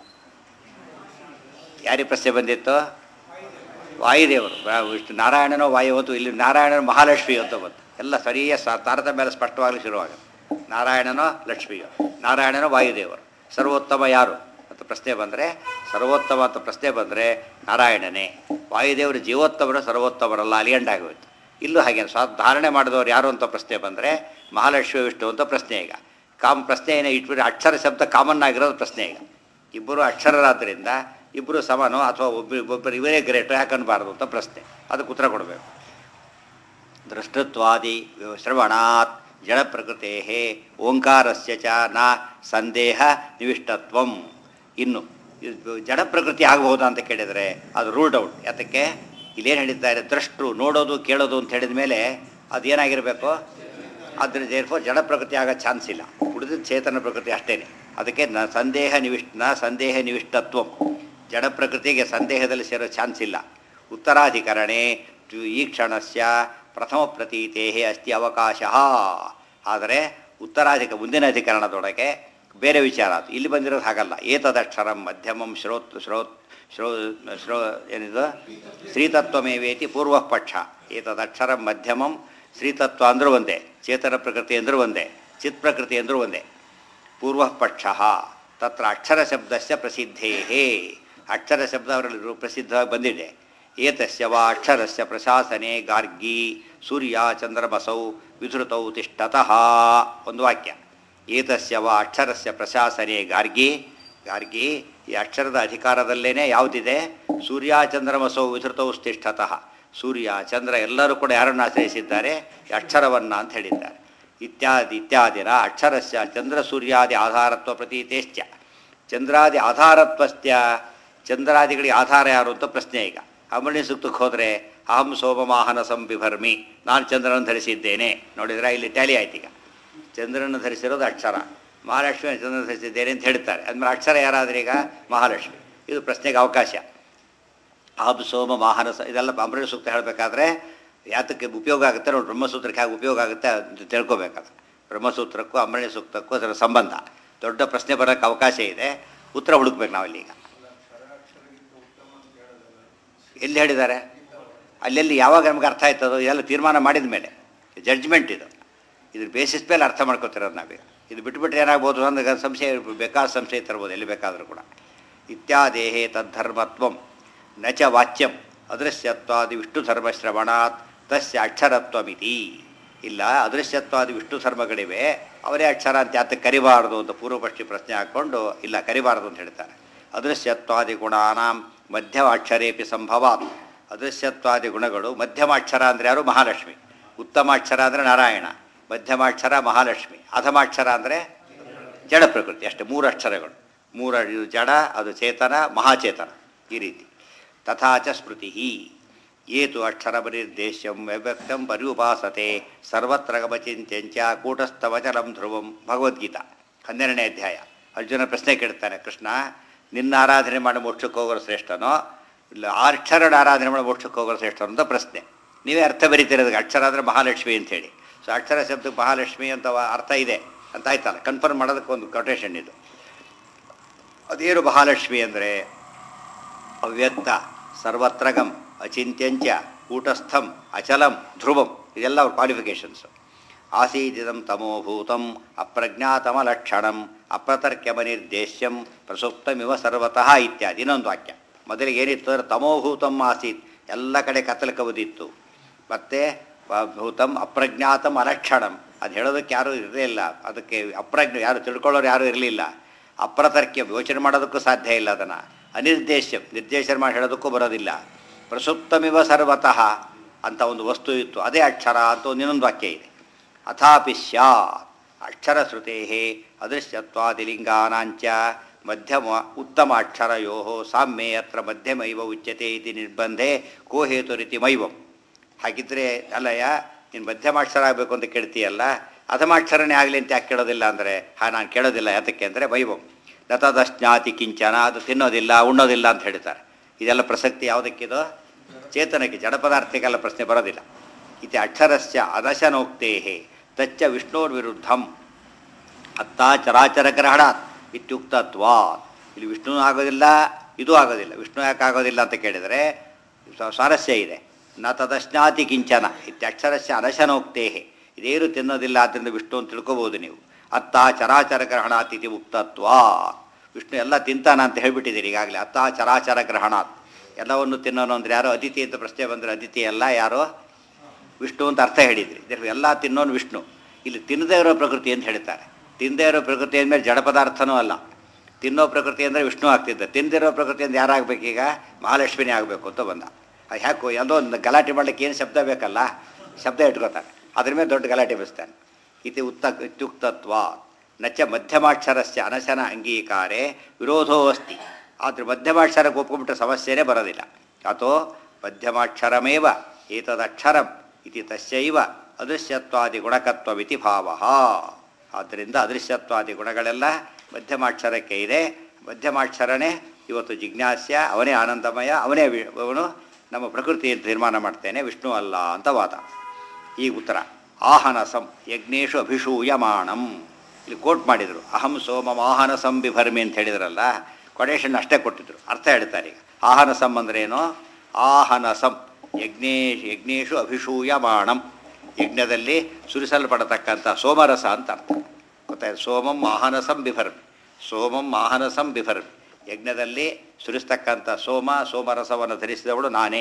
ಯಾರಿಗೆ ಪ್ರಶ್ನೆ ಬಂದಿತ್ತು ವಾಯುದೇವರು ವಾ- ವಿಷ್ಣು ನಾರಾಯಣನೋ ವಾಯುವಂತು ಇಲ್ಲಿ ನಾರಾಯಣನ ಮಹಾಲಕ್ಷ್ಮಿ ಅಂತ ಬಂತು ಎಲ್ಲ ಸರಿಯ ಸ- ತಾರತಮ್ಯ ಸ್ಪಷ್ಟವಾಗಲಿ ಶುರುವಾಗುತ್ತೆ ನಾರಾಯಣನೋ ಲಕ್ಷ್ಮಿಯೋ ನಾರಾಯಣನೋ ವಾಯುದೇವರು ಸರ್ವೋತ್ತಮ ಯಾರು ಅಂತ ಪ್ರಶ್ನೆ ಬಂದರೆ ಸರ್ವೋತ್ತಮ ಅಂತ ಪ್ರಶ್ನೆ ಬಂದರೆ ನಾರಾಯಣನೇ ವಾಯುದೇವರು ಜೀವೋತ್ತಮರು ಸರ್ವೋತ್ತಮರಲ್ಲ ಅಲಿಯಂಡಾಗೋಯ್ತು ಇಲ್ಲೂ ಹಾಗೆ ಸ್ವ ಧಾರಣೆ ಮಾಡಿದವರು ಯಾರು ಅಂತ ಪ್ರಶ್ನೆ ಬಂದರೆ ಮಹಾಲಕ್ಷ್ಮಿ ವಿಷ್ಣು ಅಂತ ಪ್ರಶ್ನೆ ಈಗ ಕಾಮ್ ಪ್ರಶ್ನೆ ಏನೇ ಇಟ್ಬಿಟ್ಟು ಅಕ್ಷರ ಶಬ್ದ ಕಾಮನ್ ಆಗಿರೋದು ಪ್ರಶ್ನೆ ಈಗ ಇಬ್ಬರು ಅಕ್ಷರರಾದ್ದರಿಂದ ಇಬ್ಬರು ಸಮನೋ ಅಥವಾ ಒಬ್ಬರು ಒಬ್ಬರು ಇವರೇ ಗ್ರೇಟು ಯಾಕೆ ಅನ್ಬಾರ್ದು ಅಂತ ಪ್ರಶ್ನೆ ಅದಕ್ಕೆ ಉತ್ತರ ಕೊಡಬೇಕು ದೃಷ್ಟತ್ವಾದಿ ಶ್ರವಣಾತ್ ಜಡ ಪ್ರಕೃತೆ ಓಂಕಾರಸ್ಯ ಚ ನ ಸಂದೇಹ ನಿವಿಷ್ಟತ್ವಂ ಇನ್ನು ಇದು ಜಡ ಪ್ರಕೃತಿ ಆಗಬಹುದಾ ಅಂತ ಕೇಳಿದರೆ ಅದು ರೂಲ್ಡ್ ಔಟ್ ಯಾತಕ್ಕೆ ಇಲ್ಲೇನು ಹೇಳಿದ್ದಾರೆ ದ್ರಷ್ಟರು ನೋಡೋದು ಕೇಳೋದು ಅಂತ ಹೇಳಿದ ಮೇಲೆ ಅದೇನಾಗಿರಬೇಕು ಅದ್ರ ದೇರ್ಫೋರ್ ಜಡ ಪ್ರಕೃತಿ ಆಗೋ ಚಾನ್ಸ್ ಇಲ್ಲ ಉಳಿದ ಚೇತನ ಪ್ರಕೃತಿ ಅಷ್ಟೇ ಅದಕ್ಕೆ ನ ಸಂದೇಹ ನಿವಿಷ್ಟ ನ ಸಂದೇಹ ನಿವಿಷ್ಟತ್ವ ಜಡ ಪ್ರಕೃತಿಗೆ ಸಂದೇಹದಲ್ಲಿ ಸೇರೋ ಚಾನ್ಸ್ ಇಲ್ಲ ಉತ್ತರಾಧಿಕರಣೆ ತು- ಈ ಕ್ಷಣಸ್ಯ ಪ್ರಥಮ ಪ್ರತೀತೇ ಅಸ್ತಿ ಅವಕಾಶ ಆದರೆ ಉತ್ತರಾಧಿಕ ಮುಂದಿನ ಅಧಿಕರಣದೊಳಗೆ ಬೇರೆ ವಿಚಾರ ಅದು ಇಲ್ಲಿ ಬಂದಿರೋದು ಹಾಗಲ್ಲ ಏತದಕ್ಷರಂ ಮಧ್ಯಮಂ ಶ್ರೋತ್ ಶ್ರೋತ್ ಶ್ರೋ ಶ್ರೋ ಏನಿದು ಶ್ರೀತತ್ವಮೇವೇತಿ ಪೂರ್ವ ಪಕ್ಷ ಏತದಕ್ಷರಂ ಮಧ್ಯಮಂ ಶ್ರೀತತ್ವ ಅಂದರೂ ಒಂದೇ ಚೇತನ ಪ್ರಕೃತಿ ಅಂದರೂ ಒಂದೇ ಚಿತ್ ಪ್ರಕೃತಿ ಅಂದರೂ ಒಂದೇ ಪೂರ್ವ ಪಕ್ಷ ತತ್ರ ಅಕ್ಷರ ಶಬ್ದಸ್ಯ ಪ್ರಸಿದ್ಧೇ ಅಕ್ಷರ ಶಬ್ದ ಅವರಲ್ಲಿ ರು- ಪ್ರಸಿದ್ಧವಾಗಿ ಬಂದಿದೆ ಏತಸ್ಯ ವಾ ಅಕ್ಷರಸ್ಯ ಪ್ರಶಾಸನೆ ಗಾರ್ಗಿ ಸೂರ್ಯ ಚಂದ್ರಮಸೌ ವಿಧೃತೌ ತಿಷ್ಠತಃ ಒಂದು ವಾಕ್ಯ ಏತಸ್ಯ ವಾ ಅಕ್ಷರಸ್ಯ ಪ್ರಶಾಸನೆ ಗಾರ್ಗಿ ಗಾರ್ಗಿ ಈ ಅಕ್ಷರದ ಅಧಿಕಾರದಲ್ಲೇನೆ ಯಾವುದಿದೆ ಸೂರ್ಯ ಚಂದ್ರಮಸೌ ವಿಧೃತೌ ತಿಷ್ಠತಃ ಸೂರ್ಯ ಚಂದ್ರ ಎಲ್ಲರೂ ಕೂಡ ಯಾರನ್ನು ಆಶ್ರಯಿಸಿದ್ದಾರೆ ಈ ಅಕ್ಷರವನ್ನು ಅಂತ ಹೇಳಿದ್ದಾರೆ ಇತ್ಯಾದಿ ಇತ್ಯಾದಿನ ಅಕ್ಷರಸ್ಯ ಚಂದ್ರ ಸೂರ್ಯಾದಿ ಆಧಾರತ್ವ ಪ್ರತೀತೇಶ್ಚ ಚಂದ್ರಾದಿ ಆಧಾರತ್ವಸ್ತ್ಯ ಚಂದ್ರಾದಿಗಳಿಗೆ ಆಧಾರ ಯಾರು ಅಂತ ಪ್ರಶ್ನೆ ಈಗ ಅಮೃಣಿ ಸೂಕ್ತಕ್ಕೆ ಹೋದರೆ ಅಹಂ ಸೋಮಮಾಹನ ಸಂಬಿಭರ್ಮಿ ನಾನು ಚಂದ್ರನ ಧರಿಸಿದ್ದೇನೆ ನೋಡಿದ್ರೆ ಇಲ್ಲಿ ಟ್ಯಾಲಿ ಆಯ್ತು ಈಗ ಚಂದ್ರನ ಧರಿಸಿರೋದು ಅಕ್ಷರ ಮಹಾಲಕ್ಷ್ಮಿ ಚಂದ್ರನ ಧರಿಸಿದ್ದೇನೆ ಅಂತ ಹೇಳ್ತಾರೆ ಅಂದಮೇಲೆ ಅಕ್ಷರ ಯಾರಾದ್ರೆ ಈಗ ಮಹಾಲಕ್ಷ್ಮಿ ಇದು ಪ್ರಶ್ನೆಗೆ ಅವಕಾಶ ಆಬ್ ಸೋಮ ವಾಹನ ಸ ಇದೆಲ್ಲ ಅಮೃತ ಸೂಕ್ತ ಹೇಳಬೇಕಾದ್ರೆ ಯಾತಕ್ಕೆ ಉಪಯೋಗ ಆಗುತ್ತೆ ನೋಡಿ ಬ್ರಹ್ಮಸೂತ್ರಕ್ಕೆ ಹೇಗೆ ಉಪಯೋಗ ಆಗುತ್ತೆ ಅಂತ ತಿಳ್ಕೊಬೇಕಾದ್ರೆ ಬ್ರಹ್ಮಸೂತ್ರಕ್ಕೂ ಅಮೃತ ಸೂಕ್ತಕ್ಕೂ ಅದರ ಸಂಬಂಧ ದೊಡ್ಡ ಪ್ರಶ್ನೆ ಬರೋಕ್ಕೆ ಅವಕಾಶ ಇದೆ ಉತ್ತರ ಹುಡುಕ್ಬೇಕು ನಾವಲ್ಲಿ ಈಗ ಎಲ್ಲಿ ಹೇಳಿದ್ದಾರೆ ಅಲ್ಲೆಲ್ಲಿ ಯಾವಾಗ ನಮ್ಗೆ ಅರ್ಥ ಆಯ್ತದೋ ಇದೆಲ್ಲ ತೀರ್ಮಾನ ಮಾಡಿದ ಮೇಲೆ ಜಡ್ಜ್ಮೆಂಟ್ ಇದು ಇದ್ರ ಬೇಸಿಸ್ ಮೇಲೆ ಅರ್ಥ ಮಾಡ್ಕೋತಿರೋದು ನಾವೀಗ ಇದು ಬಿಟ್ಬಿಟ್ರೆ ಏನಾಗ್ಬೋದು ಅಂದ್ರೆ ಸಂಶಯ ಬೇಕಾದ ಸಂಶಯ ತರ್ಬೋದು ಎಲ್ಲಿ ಬೇಕಾದರೂ ಕೂಡ ಇತ್ಯಾದೇಹೇ ತದ್ಧರ್ಮತ್ವಂ ನ ಚ ವಾಚ್ಯಂ ಅದೃಶ್ಯತ್ವಾದಿ ವಿಷ್ಣು ಧರ್ಮಶ್ರವಣಾತ್ ತಸ್ಯ ಅಕ್ಷರತ್ವಮಿತಿ ಇಲ್ಲ ಅದೃಶ್ಯತ್ವಾದಿ ವಿಷ್ಣು ಧರ್ಮಗಳಿವೆ ಅವರೇ ಅಕ್ಷರ ಅಂತ ಯಾತಕ್ಕೆ ಕರಿಬಾರದು ಅಂತ ಪೂರ್ವಪಕ್ಷಿ ಪ್ರಶ್ನೆ ಹಾಕ್ಕೊಂಡು ಇಲ್ಲ ಕರಿಬಾರದು ಅಂತ ಹೇಳ್ತಾರೆ ಅದೃಶ್ಯತ್ವಾದಿ ಗುಣಾನಾಂ ಮಧ್ಯಮಾಕ್ಷರೇಪಿ ಸಂಭವಾತ್ ಅದೃಶ್ಯತ್ವಾದಿ ಗುಣಗಳು ಮಧ್ಯಮಾಕ್ಷರ ಅಂದರೆ ಯಾರು ಮಹಾಲಕ್ಷ್ಮಿ ಉತ್ತಮಾಕ್ಷರ ಅಂದರೆ ನಾರಾಯಣ ಮಧ್ಯಮಾಕ್ಷರ ಮಹಾಲಕ್ಷ್ಮಿ ಅಧಮಾಕ್ಷರ ಅಂದರೆ ಜಡ ಪ್ರಕೃತಿ ಅಷ್ಟೇ ಮೂರು ಅಕ್ಷರಗಳು ಮೂರ ಇದು ಜಡ ಅದು ಚೇತನ ಮಹಾಚೇತನ ಈ ರೀತಿ ತಥಾಚ ಸ್ಮೃತಿ ಏತು ಅಕ್ಷರಪರಿರ್ದೇಶ್ಯಂ ವ್ಯವ್ಯಕ್ತಂ ಪರ್ಯುಪಾಸತೆ ಸರ್ವತ್ರ ಗಮಚಿಂತ್ಯಂಚ ಕೂಟಸ್ಥವಚಲಂ ಧ್ರುವಂ ಭಗವದ್ಗೀತಾ ಹನ್ನೆರಡನೇ ಅಧ್ಯಾಯ ಅರ್ಜುನ ಪ್ರಶ್ನೆ ಕೇಳ್ತಾನೆ ಕೃಷ್ಣ ನಿನ್ನ ಆರಾಧನೆ ಮಾಡಿ ಮೋಕ್ಷಕ್ಕೆ ಹೋಗೋರು ಶ್ರೇಷ್ಠನೋ ಇಲ್ಲ ಆ ಅಕ್ಷರನ ಆರಾಧನೆ ಮಾಡಿ ಮೋಕ್ಷಕ್ಕೆ ಹೋಗೋರು ಶ್ರೇಷ್ಠನೋ ಅಂತ ಪ್ರಶ್ನೆ ನೀವೇ ಅರ್ಥ ಬರೀತಿರೋದಕ್ಕೆ ಅಕ್ಷರ ಅಂದರೆ ಮಹಾಲಕ್ಷ್ಮಿ ಅಂತೇಳಿ ಸೊ ಅಕ್ಷರ ಶಬ್ದಕ್ಕೆ ಮಹಾಲಕ್ಷ್ಮಿ ಅಂತ ವ- ಅರ್ಥ ಇದೆ ಅಂತ ಆಯ್ತಲ್ಲ ಕನ್ಫರ್ಮ್ ಮಾಡೋದಕ್ಕೆ ಒಂದು ಕೊಟೇಶನ್ ಇದು ಅದೇನು ಮಹಾಲಕ್ಷ್ಮಿ ಅಂದರೆ ಅವ್ಯಕ್ತ ಸರ್ವತ್ರಗಂ ಅಚಿಂತ್ಯಂಚ ಕೂಟಸ್ಥಂ ಅಚಲಂ ಧ್ರುವಂ ಇದೆಲ್ಲ ಅವ್ರ ಕ್ವಾಲಿಫಿಕೇಷನ್ಸು ಆಸೀದಿದಂ ತಮೋಭೂತಂ ಅಪ್ರಜ್ಞಾತಮಲಕ್ಷಣಂ ಅಪ್ರತರ್ಕ್ಯಮನಿರ್ದೇಶ್ಯಂ ಪ್ರಸುಪ್ತಮಿವ ಸರ್ವತಃ ಇತ್ಯಾದಿ ಇನ್ನೊಂದು ವಾಕ್ಯ ಮೊದಲಿಗೆ ಏನಿತ್ತು ಅಂದರೆ ತಮೋಭೂತಂ ಆಸೀತ್ ಎಲ್ಲ ಕಡೆ ಕತ್ತಲ ಕವಿದಿತ್ತು ಮತ್ತು ಭೂತಂ ಅಪ್ರಜ್ಞಾತಂ ಅಲಕ್ಷಣಂ ಅದು ಹೇಳೋದಕ್ಕೆ ಯಾರೂ ಇರಲಿಲ್ಲ ಅದಕ್ಕೆ ಅಪ್ರಜ್ಞ ಯಾರು ತಿಳ್ಕೊಳ್ಳೋರು ಯಾರೂ ಇರಲಿಲ್ಲ ಅಪ್ರತರ್ಕ್ಯ ಯೋಚನೆ ಮಾಡೋದಕ್ಕೂ ಸಾಧ್ಯ ಇಲ್ಲ ಅದನ್ನು ಅನಿರ್ದೇಶ್ಯ ನಿರ್ದೇಶನ ಮಾಡಿ ಹೇಳೋದಕ್ಕೂ ಬರೋದಿಲ್ಲ ಪ್ರಸುಪ್ತಮಿವ ಸರ್ವತಃ ಅಂತ ಒಂದು ವಸ್ತು ಇತ್ತು ಅದೇ ಅಕ್ಷರ ಅಂತ ಒಂದು ಇನ್ನೊಂದು ವಾಕ್ಯ ಇದೆ ಅಥಾಪಿ ಸ್ಯಾತ್ ಅಕ್ಷರಶ್ರುತೆ ಅದೃಶ್ಯತ್ವಾದಿಲಿಂಗಾನಾಂಚ ಮಧ್ಯಮ ಉತ್ತಮ ಅಕ್ಷರಯೋ ಸಾಮ್ಯೆ ಅತ್ರ ಮಧ್ಯಮೈವ ಉಚ್ಯತೆ ಇತಿ ನಿರ್ಬಂಧೆ ಕೋ ಹೇತುರಿತಿ ಮೈವಂ ಹಾಗಿದ್ರೆ ಅಲ್ಲಯ್ಯ ನೀನು ಮಧ್ಯಮಾಕ್ಷರ ಆಗಬೇಕು ಅಂತ ಕೇಳ್ತೀಯಲ್ಲ ಅಧಮಾಕ್ಷರನೇ ಆಗಲಿ ಅಂತ ಯಾಕೆ ಕೇಳೋದಿಲ್ಲ ಅಂದರೆ ಹಾ ನಾನು ಕೇಳೋದಿಲ್ಲ ಯಾತಕ್ಕೆ ಅಂದರೆ ವೈವಂ ನತದಶ್ನಾತಿ ಕಿಂಚನ ಅದು ತಿನ್ನೋದಿಲ್ಲ ಉಣ್ಣೋದಿಲ್ಲ ಅಂತ ಹೇಳ್ತಾರೆ ಇದೆಲ್ಲ ಪ್ರಸಕ್ತಿ ಯಾವುದಕ್ಕಿದೋ ಚೇತನಕ್ಕೆ ಜಡ ಪದಾರ್ಥಕ್ಕೆಲ್ಲ ಪ್ರಶ್ನೆ ಬರೋದಿಲ್ಲ ಇತಿ ಅಕ್ಷರಸ್ಯ ಅದಶನೋಕ್ತೇ ತಚ್ಚ ವಿಷ್ಣೋರ್ವಿರುದ್ಧಂ ಅತ್ತ ಚರಾಚರ ಗ್ರಹಣಾತ್ ಇತ್ಯುಕ್ತತ್ವಾ ಇಲ್ಲಿ ವಿಷ್ಣು ಆಗೋದಿಲ್ಲ ಇದು ಆಗೋದಿಲ್ಲ ವಿಷ್ಣು ಯಾಕೆ ಆಗೋದಿಲ್ಲ ಅಂತ ಕೇಳಿದರೆ ಸ್ವ- ಸ್ವಾರಸ್ಯ ಇದೆ ನ ತದಶ್ನಾತಿ ಕಿಂಚನ ಇತ್ಯಕ್ಷರಸ್ಯ ಅನಶನೋಕ್ತೇ ಇದೇನು ತಿನ್ನೋದಿಲ್ಲ ಆದ್ದರಿಂದ ವಿಷ್ಣು ಅಂತ ತಿಳ್ಕೊಬೋದು ನೀವು ಅತ್ತ ಚರಾಚರ ಗ್ರಹಣಾತ್ ಇತಿ ಉಕ್ತತ್ವಾ ವಿಷ್ಣು ಎಲ್ಲ ತಿಂತಾನ ಅಂತ ಹೇಳ್ಬಿಟ್ಟಿದ್ದೀರಿ ಈಗಾಗಲೇ ಅತ್ತ ಚರಾಚರ ಗ್ರಹಣಾತ್ ಎಲ್ಲವನ್ನು ತಿನ್ನೋನು ಅಂದರೆ ಯಾರೋ ಅತಿಥಿ ಅಂತ ಪ್ರಶ್ನೆ ಬಂದರೆ ಅತಿಥಿ ಎಲ್ಲ ಯಾರೋ ವಿಷ್ಣು ಅಂತ ಅರ್ಥ ಹೇಳಿದ್ರಿ ಇದರಲ್ಲಿ ಎಲ್ಲ ತಿನ್ನೋನು ವಿಷ್ಣು ಇಲ್ಲಿ ತಿನ್ನದೇ ಇರೋ ಪ್ರಕೃತಿ ಅಂತ ಹೇಳ್ತಾರೆ ತಿನ್ನದೇ ಇರೋ ಪ್ರಕೃತಿ ಅಂದಮೇಲೆ ಜಡ ಪದಾರ್ಥನೂ ಅಲ್ಲ ತಿನ್ನೋ ಪ್ರಕೃತಿ ಅಂದರೆ ವಿಷ್ಣು ಆಗ್ತಿದ್ದ ತಿಂದಿರೋ ಪ್ರಕೃತಿ ಅಂತ ಯಾರಾಗಬೇಕೀಗ ಮಹಾಲಕ್ಷ್ಮಿನೇ ಆಗಬೇಕು ಅಂತ ಬಂದ ಅದು ಯಾಕೋ ಯಾವುದೋ ಒಂದು ಗಲಾಟೆ ಮಾಡ್ಲಿಕ್ಕೆ ಏನು ಶಬ್ದ ಬೇಕಲ್ಲ ಶಬ್ದ ಇಟ್ಕೋತಾನೆ ಅದ್ರ ಮೇಲೆ ದೊಡ್ಡ ಗಲಾಟೆ ಬೀಸ್ತಾನೆ ಇತಿ ಉತ್ತ ಇತ್ಯುಕ್ತತ್ವ ನಚ ಮಧ್ಯಮಾಕ್ಷರಸ್ಯ ಅನಶನ ಅಂಗೀಕಾರೆ ವಿರೋಧೋ ಅಸ್ತಿ ಆದರೆ ಮಧ್ಯಮಾಕ್ಷರಕ್ಕೆ ಒಪ್ಕೊಂಡ್ಬಿಟ್ರೆ ಸಮಸ್ಯೆನೇ ಬರೋದಿಲ್ಲ ಅಥೋ ಮಧ್ಯಮಾಕ್ಷರಮೇವ ಏತದಕ್ಷರಂ ಇತಿ ತಸ್ಯೈವ ಅದೃಶ್ಯತ್ವಾದಿ ಗುಣಕತ್ವವಿತಿ ಭಾವ ಆದ್ದರಿಂದ ಅದೃಶ್ಯತ್ವಾದಿ ಗುಣಗಳೆಲ್ಲ ಮಧ್ಯಮಾಕ್ಷರಕ್ಕೆ ಇದೆ ಮಧ್ಯಮಾಕ್ಷರನೇ ಇವತ್ತು ಜಿಜ್ಞಾಸ್ಯ ಅವನೇ ಆನಂದಮಯ ಅವನೇ ವಿ- ಅವನು ನಮ್ಮ ಪ್ರಕೃತಿ ತೀರ್ಮಾನ ಮಾಡ್ತೇನೆ ವಿಷ್ಣು ಅಲ್ಲ ಅಂತ ವಾದ ಈ ಉತ್ತರ ಆಹನಸಂ ಯಜ್ಞೇಶು ಅಭಿಷೂಯಮಾಣಂ ಇಲ್ಲಿ ಕೋಟ್ ಮಾಡಿದರು ಅಹಂ ಸೋಮಂ ಆಹನಸಂ ಬಿಭರ್ಮಿ ಅಂತ ಹೇಳಿದ್ರಲ್ಲ ಕೊಡೇಶನ್ ಅಷ್ಟೇ ಕೊಟ್ಟಿದ್ರು ಅರ್ಥ ಹೇಳ್ತಾರೆ ಈಗ ಆಹನಸಂ ಅಂದ್ರೇನು ಆಹನಸಂ ಯಜ್ಞೇಶ್ ಯಜ್ಞೇಶು ಅಭಿಷೂಯಮಾಣಂ ಯಜ್ಞದಲ್ಲಿ ಸುರಿಸಲ್ಪಡತಕ್ಕಂಥ ಸೋಮರಸ ಅಂತ ಅರ್ಥ ಗೊತ್ತಾಯ್ತು ಸೋಮಂ ಆಹನಸಂ ಬಿಭರ್ಮಿ ಸೋಮಂ ಆಹನಸಂ ಬಿಭರ್ಮಿ ಯಜ್ಞದಲ್ಲಿ ಸುರಿಸ್ತಕ್ಕಂಥ ಸೋಮ ಸೋಮರಸವನ್ನು ಧರಿಸಿದವಳು ನಾನೇ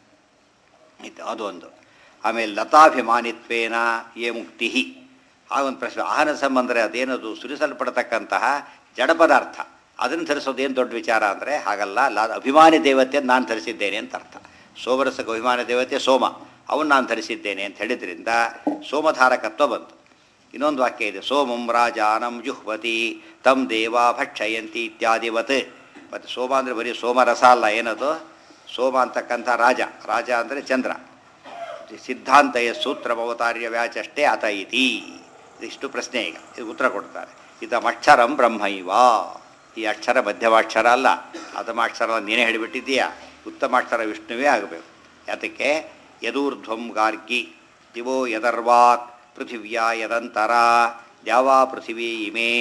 ಇದು ಅದೊಂದು ಆಮೇಲೆ ಲತಾಭಿಮಾನಿತ್ವೇನ ಯೇ ಮುಕ್ತಿ ಆ ಒಂದು ಪ್ರಶ್ನೆ ಆಹಾರ ಸಂಬಂಧರೆ ಅದೇನದು ಸುರಿಸಲ್ಪಡತಕ್ಕಂತಹ ಜಡ ಪದಾರ್ಥ ಅದನ್ನು ಧರಿಸೋದು ಏನು ದೊಡ್ಡ ವಿಚಾರ ಅಂದರೆ ಹಾಗಲ್ಲ ಲಾ ಅಭಿಮಾನಿ ದೇವತೆಯನ್ನು ನಾನು ಧರಿಸಿದ್ದೇನೆ ಅಂತ ಅರ್ಥ ಸೋಮರಸಕ್ಕೆ ಅಭಿಮಾನಿ ದೇವತೆ ಸೋಮ ಅವನು ನಾನು ಧರಿಸಿದ್ದೇನೆ ಅಂತ ಹೇಳಿದ್ರಿಂದ ಸೋಮಧಾರಕತ್ವ ಬಂತು ಇನ್ನೊಂದು ವಾಕ್ಯ ಇದೆ ಸೋಮಂ ರಾಜಾನಂ ಜುಹ್ವತಿ ತಂ ದೇವ ಭಕ್ಷಯಂತಿ ಇತ್ಯಾದಿವತ್ ಮತ್ತು ಸೋಮ ಅಂದರೆ ಬರೀ ಸೋಮರಸ ಅಲ್ಲ ಏನದು ಸೋಮ ಅಂತಕ್ಕಂಥ ರಾಜ ರಾಜ ಅಂದರೆ ಚಂದ್ರ ಸಿದ್ಧಾಂತಯ ಸೂತ್ರಮವತಾರ್ಯ ವ್ಯಾಚಷ್ಟೇ ಆತ ಇತಿ ಇದಿಷ್ಟು ಪ್ರಶ್ನೆ ಈಗ ಇದು ಉತ್ತರ ಕೊಡ್ತಾರೆ ಇದಮಕ್ಷರಂ ಬ್ರಹ್ಮೈವ ಈ ಅಕ್ಷರ ಮಧ್ಯಮಾಕ್ಷರ ಅಲ್ಲ ಅಧಮಾಕ್ಷರ ನೀನೇ ಹೇಳಿಬಿಟ್ಟಿದ್ದೀಯಾ ಉತ್ತಮಾಕ್ಷರ ವಿಷ್ಣುವೇ ಆಗಬೇಕು ಯಾತಕ್ಕೆ ಯದೂರ್ಧ್ವಂ ಗಾರ್ಗಿ ದಿವೋ ಯದರ್ವಾಕ್ ಪೃಥಿವ್ಯಾ ಯದಂತರ ದ್ಯಾವಾ ಪೃಥಿವೀ ಇಮೇ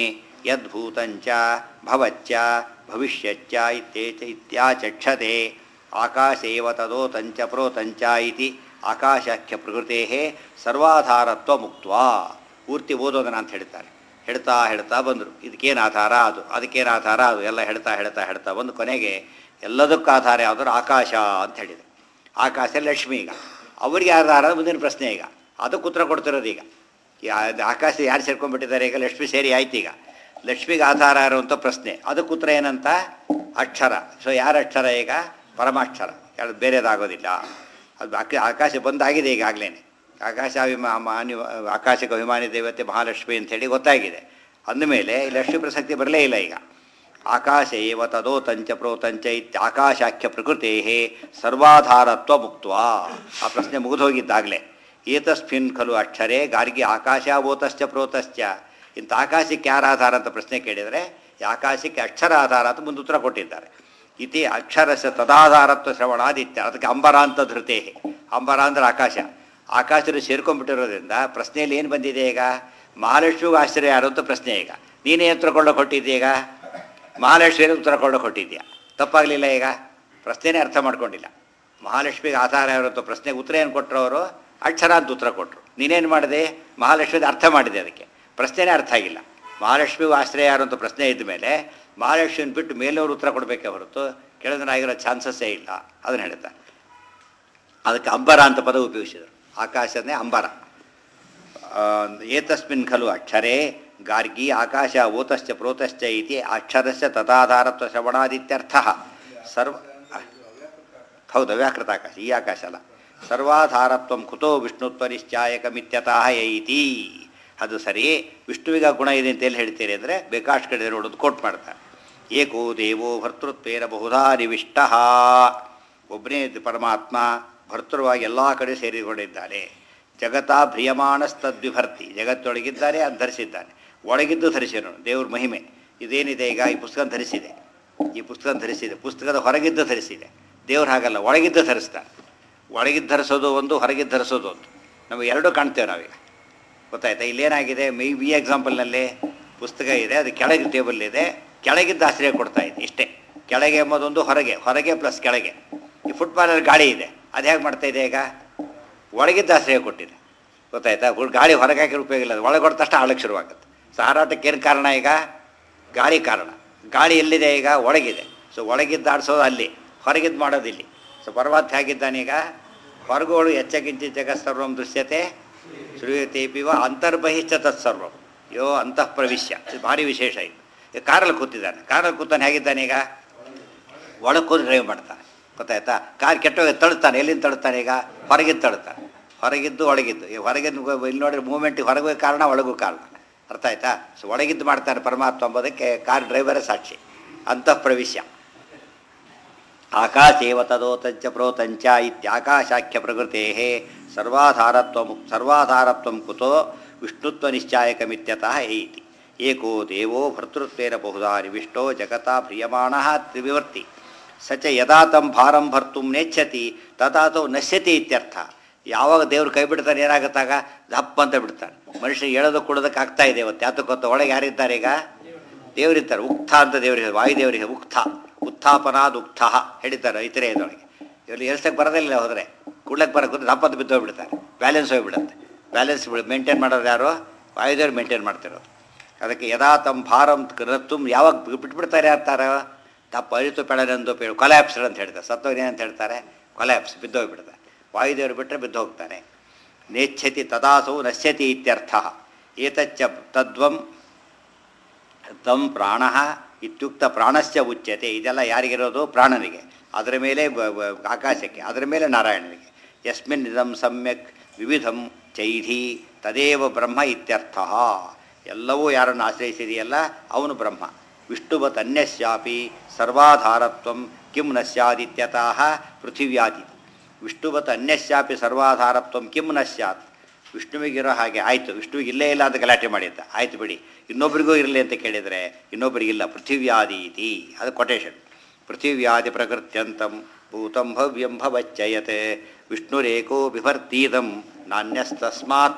ಯದ್ಭೂತಂಚ ಭವಚ್ಚ ಭವಿಷ್ಯಚ್ಚ ಇತ್ಯೇಚ ಇತ್ಯಾಚಕ್ಷತೆ ಆಕಾಶೇವ ತದೋತಂಚ ಪ್ರೋತಂಚ ಇತಿ ಆಕಾಶಾಖ್ಯ ಪ್ರಕೃತೆ ಸರ್ವಾಧಾರತ್ವ ಮುಕ್ತ ಪೂರ್ತಿ ಓದೋದನ್ನ ಅಂತ ಹೇಳ್ತಾರೆ ಹೇಳ್ತಾ ಹೇಳ್ತಾ ಬಂದರು ಇದಕ್ಕೇನು ಆಧಾರ ಅದು ಅದಕ್ಕೇನು ಆಧಾರ ಅದು ಎಲ್ಲ ಹೇಳ್ತಾ ಹೇಳ್ತಾ ಹೇಳ್ತಾ ಬಂದು ಕೊನೆಗೆ ಎಲ್ಲದಕ್ಕೂ ಆಧಾರ ಯಾವುದಾದ್ರು ಆಕಾಶ ಅಂತ ಹೇಳಿದೆ ಆಕಾಶ ಲಕ್ಷ್ಮಿ ಈಗ ಅವರಿಗೆ ಆಧಾರ ಮುಂದಿನ ಪ್ರಶ್ನೆ ಈಗ ಅದಕ್ಕೆ ಉತ್ತರ ಕೊಡ್ತಿರೋದು ಈಗ ಯಾ- ಆಕಾಶ ಯಾರು ಸೇರ್ಕೊಂಡ್ಬಿಟ್ಟಿದ್ದಾರೆ ಈಗ ಲಕ್ಷ್ಮಿ ಸೇರಿ ಆಯ್ತು ಈಗ ಲಕ್ಷ್ಮಿಗೆ ಆಧಾರ ಇರುವಂಥ ಪ್ರಶ್ನೆ ಅದಕ್ಕೆ ಉತ್ತರ ಏನಂತ ಅಕ್ಷರ ಸೊ ಯಾರ ಅಕ್ಷರ ಈಗ ಪರಮಾಕ್ಷರ ಯಾರು ಬೇರೆದಾಗೋದಿಲ್ಲ ಅದು ಆಕ- ಆಕಾಶ ಬಂದಾಗಿದೆ ಈಗಾಗಲೇ ಆಕಾಶ ಅಭಿಮಾ ಮಾನ್ಯ ಆಕಾಶಕ್ಕೆ ಅಭಿಮಾನಿ ದೇವತೆ ಮಹಾಲಕ್ಷ್ಮಿ ಅಂತೇಳಿ ಗೊತ್ತಾಗಿದೆ ಅಂದಮೇಲೆ ಈ ಲಕ್ಷ್ಮೀ ಪ್ರಸಕ್ತಿ ಬರಲೇ ಇಲ್ಲ ಈಗ ಆಕಾಶ ಏವ ತದೋತಂಚ ಪ್ರೋತಂಚ ಇತ್ಯ ಆಕಾಶಾಖ್ಯ ಪ್ರಕೃತೆ ಸರ್ವಾಧಾರತ್ವ ಮುಕ್ತ ಆ ಪ್ರಶ್ನೆ ಮುಗಿದು ಹೋಗಿದ್ದಾಗಲೇ ಏತಸ್ಮಿನ್ ಖಲು ಅಕ್ಷರೇ ಗಾರ್ಗಿ ಆಕಾಶ ಓತಶ್ಚ ಪ್ರೋತಶ್ಚ ಇಂಥ ಆಕಾಶಕ್ಕೆ ಯಾರ ಆಧಾರ ಅಂತ ಪ್ರಶ್ನೆ ಕೇಳಿದರೆ ಈ ಆಕಾಶಕ್ಕೆ ಅಕ್ಷರ ಆಧಾರ ಅಂತ ಮುಂದೆ ಉತ್ತರ ಕೊಟ್ಟಿದ್ದಾರೆ ಇತಿ ಅಕ್ಷರಸ ತದಾಧಾರತ್ವ ಶ್ರವಣಾದಿತ್ಯ ಅದಕ್ಕೆ ಅಂಬರ ಅಂತ ಧೃತೆ ಅಂಬರ ಅಂದ್ರೆ ಆಕಾಶ ಆಕಾಶರು ಸೇರ್ಕೊಂಡ್ಬಿಟ್ಟಿರೋದ್ರಿಂದ ಪ್ರಶ್ನೆಯಲ್ಲಿ ಏನು ಬಂದಿದೆ ಈಗ ಮಹಾಲಕ್ಷ್ಮಿಗೂ ಆಶ್ಚರ್ಯ ಯಾರು ಅಂತ ಪ್ರಶ್ನೆ ಈಗ ನೀನೇ ಉತ್ತರ ಕೊಳ್ಳೋಕೆ ಹೊಟ್ಟಿದ್ದೆ ಈಗ ಮಹಾಲಕ್ಷ್ಮಿಗೆ ಉತ್ತರ ಕೊಳ್ಳೋಕೆ ಹೊಟ್ಟಿದ್ಯಾ ತಪ್ಪಾಗಲಿಲ್ಲ ಈಗ ಪ್ರಶ್ನೆನೇ ಅರ್ಥ ಮಾಡ್ಕೊಂಡಿಲ್ಲ ಮಹಾಲಕ್ಷ್ಮಿಗೆ ಆಧಾರ ಯಾರು ಅಂತ ಪ್ರಶ್ನೆಗೆ ಉತ್ತರ ಏನು ಕೊಟ್ಟರು ಅವರು ಅಕ್ಷರ ಅಂತ ಉತ್ತರ ಕೊಟ್ಟರು ನೀನೇನು ಮಾಡಿದೆ ಮಹಾಲಕ್ಷ್ಮಿದು ಅರ್ಥ ಮಾಡಿದೆ ಅದಕ್ಕೆ ಪ್ರಶ್ನೆನೇ ಅರ್ಥ ಆಗಿಲ್ಲ ಮಹಾಲಕ್ಷ್ಮಿಗೂ ಆಶ್ರಯ ಯಾರು ಅಂತ ಪ್ರಶ್ನೆ ಇದ್ದ ಮೇಲೆ ಮಹಾಲಕ್ಷ್ಮಿನ ಬಿಟ್ಟು ಮೇಲವರು ಉತ್ತರ ಕೊಡಬೇಕೇ ಹೊರತು ಕೆಳದನಾಗಿರೋ ಚಾನ್ಸಸ್ಸೇ ಇಲ್ಲ ಅದನ್ನು ಹೇಳ್ತಾರೆ ಅದಕ್ಕೆ ಅಂಬರ ಅಂತ ಪದ ಉಪಯೋಗಿಸಿದರು ಆಕಾಶನೇ ಅಂಬರ ಆ, ಏತಸ್ಮಿನ್ ಖಲು ಅಕ್ಷರೇ ಗಾರ್ಗಿ ಆಕಾಶ ಓತಶ್ಚ ಪ್ರೋತಶ್ಚ ಇತಿ ಅಕ್ಷರಸ್ಯ ತದಾಧಾರತ್ವ ಶ್ರವಣಾದಿತ್ಯರ್ಥ ಸರ್ವ ಹೌದು ಅವ್ಯಾಕೃತ ಆಕಾಶ ಈ ಆಕಾಶ ಅಲ್ಲ ಸರ್ವಾಧಾರತ್ವಂ ಕುತೋ ವಿಷ್ಣುತ್ವ ನಿಶ್ಚಾಯಕಮಿತ್ಯತಃ ಯೈತಿ ಅದು ಸರಿ ವಿಷ್ಣುವಿಗ ಗುಣ ಇದೆ ಅಂತ ಎಲ್ಲಿ ಹೇಳ್ತೀರಿ ಅಂದರೆ ಬೇಕಾಷ್ಟು ಕಡೆ ನೋಡೋದು ಕೋಟ್ ಮಾಡ್ತಾರೆ ಏಕೋ ದೇವೋ ಭರ್ತೃತ್ವೇನ ಬಹುಧಾ ನಿವಿಷ್ಟ ಒಬ್ಬನೇ ಪರಮಾತ್ಮ ಭರ್ತೃವಾಗಿ ಎಲ್ಲ ಕಡೆ ಸೇರಿಕೊಂಡಿದ್ದಾನೆ ಜಗತಾ ಭ್ರಿಯಮಾಣಸ್ತದ್ವಿಭರ್ತಿ ಜಗತ್ತೊಳಗಿದ್ದಾನೆ ಅದು ಧರಿಸಿದ್ದಾನೆ ಒಳಗಿದ್ದು ಧರಿಸಿರೋನು ದೇವ್ರ ಮಹಿಮೆ ಇದೇನಿದೆ ಈಗ ಈ ಪುಸ್ತಕ ಧರಿಸಿದೆ ಈ ಪುಸ್ತಕ ಧರಿಸಿದೆ ಪುಸ್ತಕದ ಹೊರಗಿದ್ದು ಧರಿಸಿದೆ ದೇವ್ರು ಹಾಗಲ್ಲ ಒಳಗಿದ್ದು ಧರಿಸ್ತಾನೆ ಒಳಗಿದ್ದು ಧರಿಸೋದು ಒಂದು ಹೊರಗಿದ್ದು ಧರಿಸೋದು ಒಂದು ನಮಗೆ ಎರಡೂ ಕಾಣ್ತೇವೆ ನಾವೀಗ ಗೊತ್ತಾಯ್ತಾ ಇಲ್ಲೇನಾಗಿದೆ ಮೈ ಈ ಎಕ್ಸಾಂಪಲ್ನಲ್ಲಿ ಪುಸ್ತಕ ಇದೆ ಅದು ಕೆಳಗೆ ಟೇಬಲ್ ಇದೆ ಕೆಳಗಿದ್ದ ಆಶ್ರಯ ಕೊಡ್ತಾ ಇದೆ ಇಷ್ಟೇ ಕೆಳಗೆ ಎಂಬುದೊಂದು ಹೊರಗೆ ಹೊರಗೆ ಪ್ಲಸ್ ಕೆಳಗೆ ಈ ಫುಟ್ಬಾಲಲ್ಲಿ ಗಾಡಿ ಇದೆ ಅದು ಹೇಗೆ ಮಾಡ್ತಾ ಇದೆ ಈಗ ಒಳಗಿದ್ದ ಆಶ್ರಯ ಕೊಟ್ಟಿದೆ ಗೊತ್ತಾಯ್ತಾ ಹುಡ್- ಗಾಡಿ ಹೊರಗೆ ಹಾಕಿರೋ ಉಪಯೋಗ ಇಲ್ಲ ಅದು ಒಳಗೆ ಕೊಟ್ಟ ತಕ್ಷಣ ಆಳಕ್ಕೆ ಶುರುವಾಗುತ್ತೆ ಸೊ ಹಾರಾಟಕ್ಕೆ ಏನು ಕಾರಣ ಈಗ ಗಾಳಿ ಕಾರಣ ಗಾಳಿ ಎಲ್ಲಿದೆ ಈಗ ಒಳಗಿದೆ ಸೊ ಒಳಗಿದ್ದು ಆಡಿಸೋದು ಅಲ್ಲಿ ಹೊರಗಿದ್ದು ಮಾಡೋದು ಇಲ್ಲಿ ಸೊ ಪರಮಾತ್ಮ ಹೇಗಿದ್ದಾನೀಗ ಹೊರಗೋಳು ಹೆಚ್ಚಕಿಂಚ ಜಗತ್ ಸರ್ವಂ ದೃಶ್ಯತೆ ಶ್ರೂಯತೆ ಪಿವ ಅಂತರ್ಬಹಿಶ್ಚ ತತ್ಸರ್ವಂ ಯೋ ಅಂತಃ ಪ್ರವಿಶ್ಯ ಇದು ಭಾರಿ ವಿಶೇಷ ಇದು ಈಗ ಕಾರಲ್ಲಿ ಕೂತಿದ್ದಾನೆ ಕಾರಲ್ಲಿ ಕೂತಾನೆ ಹೇಗಿದ್ದಾನೆ ಈಗ ಒಳಗೆ ಕೂತು ಡ್ರೈವ್ ಮಾಡ್ತಾನೆ ಗೊತ್ತಾಯ್ತಾ ಕಾರ್ ಕೆಟ್ಟೋಗಿ ತಳ್ತಾನೆ ಎಲ್ಲಿಂದ ತಳ್ತಾನೆ ಈಗ ಹೊರಗಿದ್ದು ತಳ್ತಾನೆ ಹೊರಗಿದ್ದು ಒಳಗಿದ್ದು ಈ ಹೊರಗಿದ್ದು ಇಲ್ಲಿ ನೋಡಿದ್ರೆ ಮೂಮೆಂಟಿಗೆ ಹೊರಗೂ ಕಾರಣ ಒಳಗೂ ಕಾರಣ ಅರ್ಥ ಆಯ್ತಾ ಸೊ ಒಳಗಿದ್ದು ಮಾಡ್ತಾನೆ ಪರಮಾತ್ಮ ಎಂಬುದಕ್ಕೆ ಕಾರ್ ಡ್ರೈವರೇ ಸಾಕ್ಷಿ ಅಂತಃ ಪ್ರವಿಶ್ಯ ಆಕಾಶೇವ ತದೋತಂಚ ಪ್ರೋತಂಚ ಇತ್ಯಾಕಾಶಾಖ್ಯ ಪ್ರಕೃತೆ ಸರ್ವಾಧಾರತ್ವ ಸರ್ವಾಧಾರತ್ವ ಕುತೋ ವಿಷ್ಣುತ್ವ ನಿಶ್ಚಾಯಕಮಿತ್ಯತಃ ಏತಿ ಏಕೋ ದೇವೋ ಭರ್ತೃತ್ವೇನ ಬಹುಧಾ ನಿವಿಷ್ಟೋ ಜಗತಾ ಪ್ರಿಯಮಾಣ ತ್ರಿವಿವರ್ತಿ ಸ ಚ ಯದಾ ತಂ ಭಾರಂ ಭರ್ತು ನೆಚ್ಚತಿ ತಥಾ ತೌ ನಶ್ಯತಿ ಇತ್ಯರ್ಥ ಯಾವಾಗ ದೇವ್ರು ಕೈ ಬಿಡ್ತಾನೆ ಏನಾಗುತ್ತಾಗ ದಪ್ಪ ಅಂತ ಬಿಡ್ತಾನೆ ಮನುಷ್ಯ ಹೇಳೋದು ಕೊಡೋದಕ್ಕೆ ಆಗ್ತಾ ಇದೆ ಇವತ್ತು ಯಾತಕ್ಕೊತ್ತ ಒಳಗೆ ಯಾರಿದ್ದಾರೆ ಈಗ ದೇವರಿದ್ದಾರೆ ಉಕ್ಥ ಅಂತ ದೇವರಿಗೆ ವಾಯುದೇವರಿಗೆ ಉಕ್ಥ ಉತ್ಥಾಪನಾದ್ ಉಕ್ಥ ಹೇಳಿದ್ದಾರೆ ಇತರೆ ಇದೊಳಗೆ ಇವ್ರು ಎಲ್ಸಕ್ಕೆ ಬರೋದಿಲ್ಲ ಹೋದರೆ ಕೂಡ್ಲಕ್ಕೆ ಬರೋಕೆ ದಪ್ಪ ಅಂತ ಬಿದ್ದೋಗ್ಬಿಡ್ತಾರೆ ಬ್ಯಾಲೆನ್ಸ್ ಹೋಗ್ಬಿಡುತ್ತೆ ಬ್ಯಾಲೆನ್ಸ್ ಮೇಂಟೈನ್ ಮಾಡೋರು ಯಾರು ವಾಯುದೇವ್ರು ಮೇಂಟೈನ್ ಮಾಡ್ತಿರೋದು ಅದಕ್ಕೆ ಯದಾ ತಮ್ಮ ಭಾರಂ ರತ್ತುಂ ಯಾವಾಗ ಬಿಟ್ಬಿಡ್ತಾರೆ ಅಂತಾರ ದಪ್ಪ ಅರಿತು ಪೆಳನೆಂದು ಪೇ ಕೊಲ್ಯಾಪ್ಸ್ ಅಂತ ಹೇಳ್ತಾರೆ ಸತ್ತೋಗಿ ಅಂತ ಹೇಳ್ತಾರೆ ಕೊಲ್ಯಾಪ್ಸ್ ಬಿದ್ದೋಗ್ಬಿಡ್ತಾರೆ ವಾಯುದೇವರು ಬಿಟ್ಟರೆ ಬಿದ್ದು ಹೋಗ್ತಾನೆ ನೇಚ್ಛತಿ ತದಾಸೌ ನಶ್ಯತಿ ಇತ್ಯರ್ಥ ಏತಚ್ಚ ತದ್ವಂ ತಂ ಪ್ರಾಣ ಇತ್ಯುಕ್ತ ಪ್ರಾಣಸ್ಯ ಉಚ್ಯತೆ ಇದೆಲ್ಲ ಯಾರಿಗಿರೋದು ಪ್ರಾಣನಿಗೆ ಅದರ ಮೇಲೆ ಬ- ಬ- ಆಕಾಶಕ್ಕೆ ಅದರ ಮೇಲೆ ನಾರಾಯಣನಿಗೆ ಯಸ್ಮಿನ್ ಇದಂ ಸಮ್ಯಕ್ ವಿವಿಧಂ ಚೈಧಿ ತದೇವ ಬ್ರಹ್ಮ ಇತ್ಯರ್ಥ ಎಲ್ಲವೂ ಯಾರನ್ನು ಆಶ್ರಯಿಸಿದೆಯಲ್ಲ ಅವನು ಬ್ರಹ್ಮ ವಿಷ್ಣುವತ್ ಅನ್ಯಸ್ಯಾಪಿ ಸರ್ವಾಧಾರತ್ವಂ ಕಿಂ ನ ಸ್ಯಾದಿತ್ಯತಃ ಪೃಥಿವ್ಯಾದಿ ವಿಷ್ಣುವತ್ ಅನ್ಯಸ್ಯಾಪಿ ಸರ್ವಾಧಾರತ್ವಂ ಕಿಂ ನ ಸ್ಯಾತ್ ವಿಷ್ಣುವಿಗಿರೋ ಹಾಗೆ ಆಯಿತು ವಿಷ್ಣುವಿಗೆ ಇಲ್ಲೇ ಇಲ್ಲ ಅಂತ ಗಲಾಟೆ ಮಾಡಿದ್ದ ಆಯ್ತು ಬಿಡಿ ಇನ್ನೊಬ್ರಿಗೂ ಇರಲಿ ಅಂತ ಕೇಳಿದರೆ ಇನ್ನೊಬ್ಬರಿಗಿಲ್ಲ ಪೃಥಿವ್ಯಾದಿ ಇತಿ ಅದು ಕೊಟೇಶನ್ ಪೃಥಿವ್ಯಾದಿ ಪ್ರಕೃತ್ಯಂತಂ ಭೂತಂ ಭವ್ಯಂ ಭವಚ್ಚಯತೆ ವಿಷ್ಣುರೇಕೋ ಬಿಭರ್ತೀದಂ ನಾಣ್ಯಸ್ತಸ್ಮಾತ್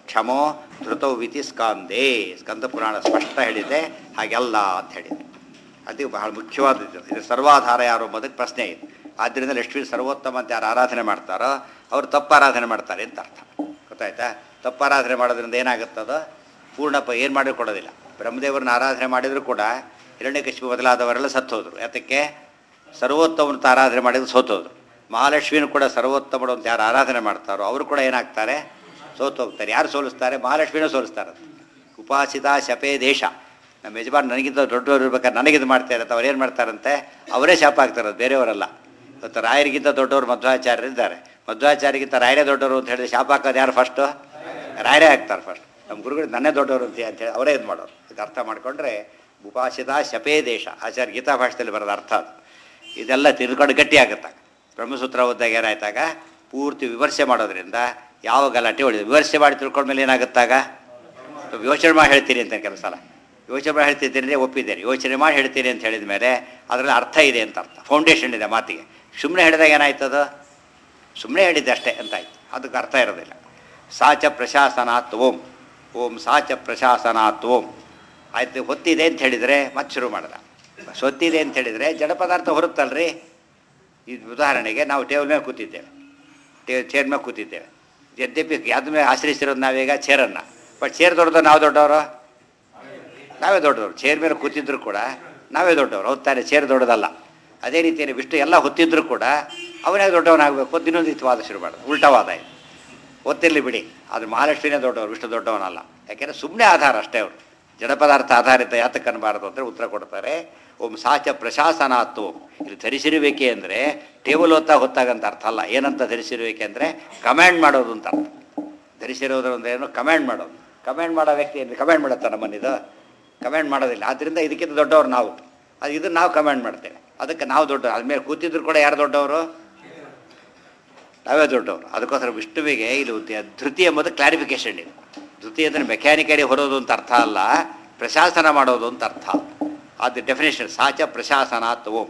ಕ್ಷಮೋ ಧೃತೌ ವಿತಿ ಸ್ಕಾಂದೇ ಸ್ಕಂದ ಪುರಾಣ ಸ್ಪಷ್ಟ ಹೇಳಿದೆ ಹಾಗೆಲ್ಲ ಅಂತ ಹೇಳಿದೆ ಅದು ಬಹಳ ಮುಖ್ಯವಾದದ್ದು ಇದು ಸರ್ವಾಧಾರ ಯಾರು ಎಂಬುದಕ್ಕೆ ಪ್ರಶ್ನೆ ಇದೆ ಆದ್ದರಿಂದ ಲಕ್ಷ್ಮೀ ಸರ್ವೋತ್ತಮ ಅಂತ ಯಾರು ಆರಾಧನೆ ಮಾಡ್ತಾರೋ ಅವರು ತಪ್ಪು ಆರಾಧನೆ ಮಾಡ್ತಾರೆ ಅಂತ ಅರ್ಥ ಗೊತ್ತಾಯ್ತಾ ತಪ್ಪು ಆರಾಧನೆ ಮಾಡೋದ್ರಿಂದ ಏನಾಗುತ್ತದೋ ಪೂರ್ಣಪ್ಪ ಏನು ಮಾಡಿ ಕೊಡೋದಿಲ್ಲ ಬ್ರಹ್ಮದೇವರನ್ನ ಆರಾಧನೆ ಮಾಡಿದರೂ ಕೂಡ ಹಿರಣ್ಯಕಶಿಪು ಮೊದಲಾದವರೆಲ್ಲ ಸತ್ತೋದ್ರು ಯಾತಕ್ಕೆ ಸರ್ವೋತ್ತಮನ ಆರಾಧನೆ ಮಾಡಿದ್ರು ಸೋತೋದ್ರು ಮಹಾಲಕ್ಷ್ಮಿನೂ ಕೂಡ ಸರ್ವೋತ್ತಮರು ಅಂತ ಯಾರು ಆರಾಧನೆ ಮಾಡ್ತಾರೋ ಅವರು ಕೂಡ ಏನಾಗ್ತಾರೆ ಸೋತು ಹೋಗ್ತಾರೆ ಯಾರು ಸೋಲಿಸ್ತಾರೆ ಮಹಾಲಕ್ಷ್ಮಿನೂ ಸೋಲಿಸ್ತಾರೆ ಉಪಾಸಿತ ಶಪೇ ದೇಶ ನಮ್ಮ ಯಜಮಾನ್ ನನಗಿಂತ ದೊಡ್ಡವರು ಇರ್ಬೇಕಾದ್ರೆ ನನಗಿದು ಮಾಡ್ತಾ ಇರತ್ತೆ ಅವ್ರು ಏನು ಮಾಡ್ತಾರಂತೆ ಅವರೇ ಶಾಪ ಆಗ್ತಾರೆ ಬೇರೆಯವರಲ್ಲ ಇವತ್ತು ರಾಯರಿಗಿಂತ ದೊಡ್ಡವರು ಮಧ್ವಾಚಾರ್ಯರು ಇದ್ದಾರೆ ಮಧ್ವಾಚಾರ್ಯಗಿಂತ ರಾಯರೇ ದೊಡ್ಡವರು ಅಂತ ಹೇಳಿದ್ರೆ ಶಾಪ ಹಾಕೋದು ಯಾರು ಫಸ್ಟು ರಾಯರೇ ಆಗ್ತಾರೆ ಫಸ್ಟ್ ನಮ್ಮ ಗುರುಗಳು ನನ್ನೇ ದೊಡ್ಡವರು ಅಂತ ಅಂತೇಳಿ ಅವರೇ ಇದು ಮಾಡೋರು ಇದು ಅರ್ಥ ಮಾಡಿಕೊಂಡ್ರೆ ಉಪಾಸಿತ ಶಪೇ ದೇಶ ಆಚಾರ್ಯ ಗೀತಾ ಭಾಷೆಯಲ್ಲಿ ಬರೋದು ಅರ್ಥ ಅದು ಇದೆಲ್ಲ ತಿಳ್ಕೊಂಡು ಗಟ್ಟಿ ಆಗುತ್ತೆ ಬ್ರಹ್ಮಸೂತ್ರ ಓದಿದಾಗ ಏನಾಯ್ತಾಗ ಪೂರ್ತಿ ವಿಮರ್ಶೆ ಮಾಡೋದ್ರಿಂದ ಯಾವ ಗಲಾಟೆ ಹೊಡಿದೆ ವಿಮರ್ಶೆ ಮಾಡಿ ತಿಳ್ಕೊಂಡ್ಮೇಲೆ ಏನಾಗುತ್ತಾಗ ಯೋಚನೆ ಮಾಡಿ ಹೇಳ್ತೀನಿ ಅಂತ ಕೆಲವು ಸಲ ಯೋಚನೆ ಮಾಡಿ ಹೇಳ್ತಿದ್ದೀನಿ ಒಪ್ಪಿದ್ದೇನೆ ಯೋಚನೆ ಮಾಡಿ ಹೇಳ್ತೀನಿ ಅಂತ ಹೇಳಿದ ಮೇಲೆ ಅದರಲ್ಲಿ ಅರ್ಥ ಇದೆ ಅಂತ ಅರ್ಥ ಫೌಂಡೇಶನ್ ಇದೆ ಮಾತಿಗೆ ಸುಮ್ಮನೆ ಹೇಳಿದಾಗ ಏನಾಯ್ತದು ಸುಮ್ಮನೆ ಹೇಳಿದ್ದೆ ಅಷ್ಟೇ ಅಂತಾಯ್ತು ಅದಕ್ಕೆ ಅರ್ಥ ಇರೋದಿಲ್ಲ ಸಾಚ ಪ್ರಶಾಸನಾತ್ ಓಂ ಓಂ ಸಾಚ ಪ್ರಶಾಸನಾತ್ ಓಂ ಆಯ್ತು ಹೊತ್ತಿದೆ ಅಂತ ಹೇಳಿದರೆ ಮತ್ತೆ ಶುರು ಮಾಡಿದ ಸೊತ್ತಿದೆ ಅಂತ ಹೇಳಿದರೆ ಜಡ ಪದಾರ್ಥ ಹೊರುತ್ತಲ್ರಿ ಇದು ಉದಾಹರಣೆಗೆ ನಾವು ಟೇಬಲ್ ಮೇಲೆ ಕೂತಿದ್ದೇವೆ ಟೇ ಚೇರ್ ಮೇಲೆ ಕೂತಿದ್ದೇವೆ ಯದ್ಯಪಿ ಯಾವ್ದು ಮೇಲೆ ಆಶ್ರಯಿಸಿರೋದು ನಾವೀಗ ಚೇರನ್ನು ಬಟ್ ಚೇರ್ ದೊಡ್ಡದು ನಾವು ದೊಡ್ಡವರು ನಾವೇ ದೊಡ್ಡವರು ಚೇರ್ ಮೇಲೆ ಕೂತಿದ್ರು ಕೂಡ ನಾವೇ ದೊಡ್ಡವರು ಹೊತ್ತಾರೆ ಚೇರ್ ದೊಡ್ಡದಲ್ಲ ಅದೇ ರೀತಿಯಲ್ಲಿ ವಿಷ್ಣು ಎಲ್ಲ ಹೊತ್ತಿದ್ರು ಕೂಡ ಅವನೇ ದೊಡ್ಡವನಾಗಬೇಕು ಅಂತ ಇನ್ನೊಂದು ರೀತಿ ವಾದ ಶುರು ಮಾಡೋದು ಉಲ್ಟವಾದ ಇದು ಒತ್ತಿರಲಿ ಬಿಡಿ ಅದು ಮಹಾಲಕ್ಷ್ಮಿನೇ ದೊಡ್ಡವರು ವಿಷ್ಣು ದೊಡ್ಡವನಲ್ಲ ಯಾಕೆಂದರೆ ಸುಮ್ಮನೆ ಆಧಾರ ಅಷ್ಟೇ ಅವರು ಜಡ ಪದಾರ್ಥ ಆಧಾರಿತ ಯಾತಕ್ಕೆ ಅನ್ನಬಾರದು ಅಂದರೆ ಉತ್ತರ ಕೊಡ್ತಾರೆ ಓಂ ಸಾಚ ಪ್ರಶಾಸನಾತ್ ಓಂ ಇಲ್ಲಿ ಧರಿಸಿರುವಿಕೆ ಅಂದರೆ ಟೇಬಲ್ ಹೊತ್ತ ಹೊತ್ತಾಗಂತ ಅರ್ಥ ಅಲ್ಲ ಏನಂತ ಧರಿಸಿರುವಿಕೆ ಅಂದರೆ ಕಮ್ಯಾಂಡ್ ಮಾಡೋದು ಅಂತ ಅರ್ಥ ಧರಿಸಿರೋದ್ರ ಅಂದ್ರೆ ಏನು ಕಮ್ಯಾಂಡ್ ಮಾಡೋದು ಕಮ್ಯಾಂಡ್ ಮಾಡೋ ವ್ಯಕ್ತಿ ಏನು ಕಮ್ಯಾಂಡ್ ಮಾಡುತ್ತಾ ನಮ್ಮನ್ನಿದು ಕಮ್ಯಾಂಡ್ ಮಾಡೋದಿಲ್ಲ ಆದ್ದರಿಂದ ಇದಕ್ಕಿಂತ ದೊಡ್ಡವರು ನಾವು ಅದು ಇದನ್ನು ನಾವು ಕಮ್ಯಾಂಡ್ ಮಾಡ್ತೇವೆ ಅದಕ್ಕೆ ನಾವು ದೊಡ್ಡವರು ಅದ್ಮೇಲೆ ಕೂತಿದ್ರು ಕೂಡ ಯಾರು ದೊಡ್ಡವರು ನಾವೇ ದೊಡ್ಡವರು ಅದಕ್ಕೋಸ್ಕರ ವಿಷ್ಣುವಿಗೆ ಇದು ಉದ್ಯ- ಧೃತಿ ಎಂಬುದು ಕ್ಲಾರಿಫಿಕೇಶನ್ ಇದು ಧೃತಿ ಅಂದರೆ ಮೆಕ್ಯಾನಿಕಲಿ ಹೊರೋದು ಅಂತ ಅರ್ಥ ಅಲ್ಲ ಪ್ರಶಾಸನ ಮಾಡೋದು ಅಂತ ಅರ್ಥ ಅದು ಡೆಫಿನೇಷನ್ ಸಾಚ ಪ್ರಶಾಸನಾತ್ ಓಂ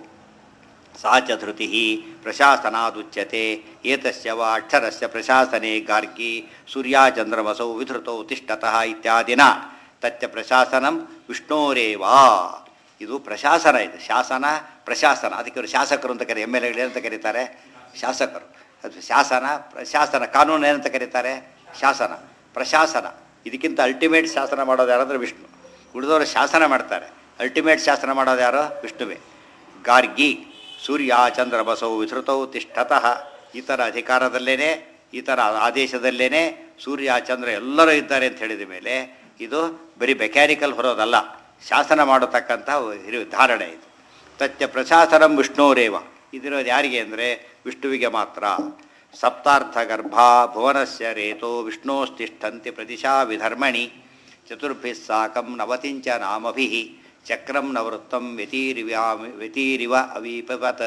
ಸಾಚ ಧೃತಿ ಪ್ರಶಾಸನಾದುಚ್ಯತೆ ಏತಸ್ಯ ವ ಅಕ್ಷರಸ್ಯ ಪ್ರಶಾಸನೆ ಗಾರ್ಗಿ ಸೂರ್ಯಾಚಂದ್ರಮಸೌ ವಿಧೃತೌ ತಿಷ್ಠತಃ ಇತ್ಯಾದಿನ ತಚ್ಚ ಪ್ರಶಾಸನಂ ವಿಷ್ಣೋರೇವಾ ಇದು ಪ್ರಶಾಸನ ಇದು ಶಾಸನ ಪ್ರಶಾಸನ ಅದಕ್ಕೆ ಇವರು ಶಾಸಕರು ಅಂತ ಕರಿ ಎಮ್ ಎಲ್ ಎಗಳು ಏನಂತ ಕರೀತಾರೆ ಶಾಸಕರು ಅದು ಶಾಸನ ಪ್ರಶಾಸನ ಕಾನೂನು ಏನಂತ ಕರೀತಾರೆ ಶಾಸನ ಪ್ರಶಾಸನ ಇದಕ್ಕಿಂತ ಅಲ್ಟಿಮೇಟ್ ಶಾಸನ ಮಾಡೋದು ಯಾರಂದ್ರೆ ವಿಷ್ಣು ಉಳಿದವರು ಶಾಸನ ಮಾಡ್ತಾರೆ ಅಲ್ಟಿಮೇಟ್ ಶಾಸನ ಮಾಡೋದು ಯಾರು ವಿಷ್ಣುವೇ ಗಾರ್ಗಿ ಸೂರ್ಯ ಚಂದ್ರ ಬಸವು ವಿಸೃತವು ತಿಷ್ಠತಃ ಈತರ ಅಧಿಕಾರದಲ್ಲೇನೆ ಈತರ ಆದೇಶದಲ್ಲೇನೆ ಸೂರ್ಯ ಚಂದ್ರ ಎಲ್ಲರೂ ಇದ್ದಾರೆ ಅಂತ ಹೇಳಿದ ಮೇಲೆ ಇದು ಬರೀ ಮೆಕ್ಯಾನಿಕಲ್ ಹೊರೋದಲ್ಲ ಶಾಸನ ಮಾಡತಕ್ಕಂಥ ಹಿರಿಯ ಧಾರಣೆ ಇದು ತತ್ಯ ಪ್ರಶಾಸನಂ ವಿಷ್ಣೋರೇವ ಇದಿರೋದು ಯಾರಿಗೆ ಅಂದರೆ ವಿಷ್ಣುವಿಗೆ ಮಾತ್ರ ಸಪ್ತಾರ್ಥ ಗರ್ಭ ಭುವನಸ್ಯ ರೇತೋ ವಿಷ್ಣೋಸ್ತಿಷ್ಠಂತಿ ಪ್ರದಿಶಾ ವಿಧರ್ಮಣಿ ಚತುರ್ಭಿಃ ಸಾಕಂ ನವತಿಂಚ ನಾಮಭಿಃ ಚಕ್ರಂ ನವೃತ್ತಂ ವ್ಯತೀರಿವ್ಯಾಮಿ ವ್ಯತೀರಿವ ಅವೀಪವತ್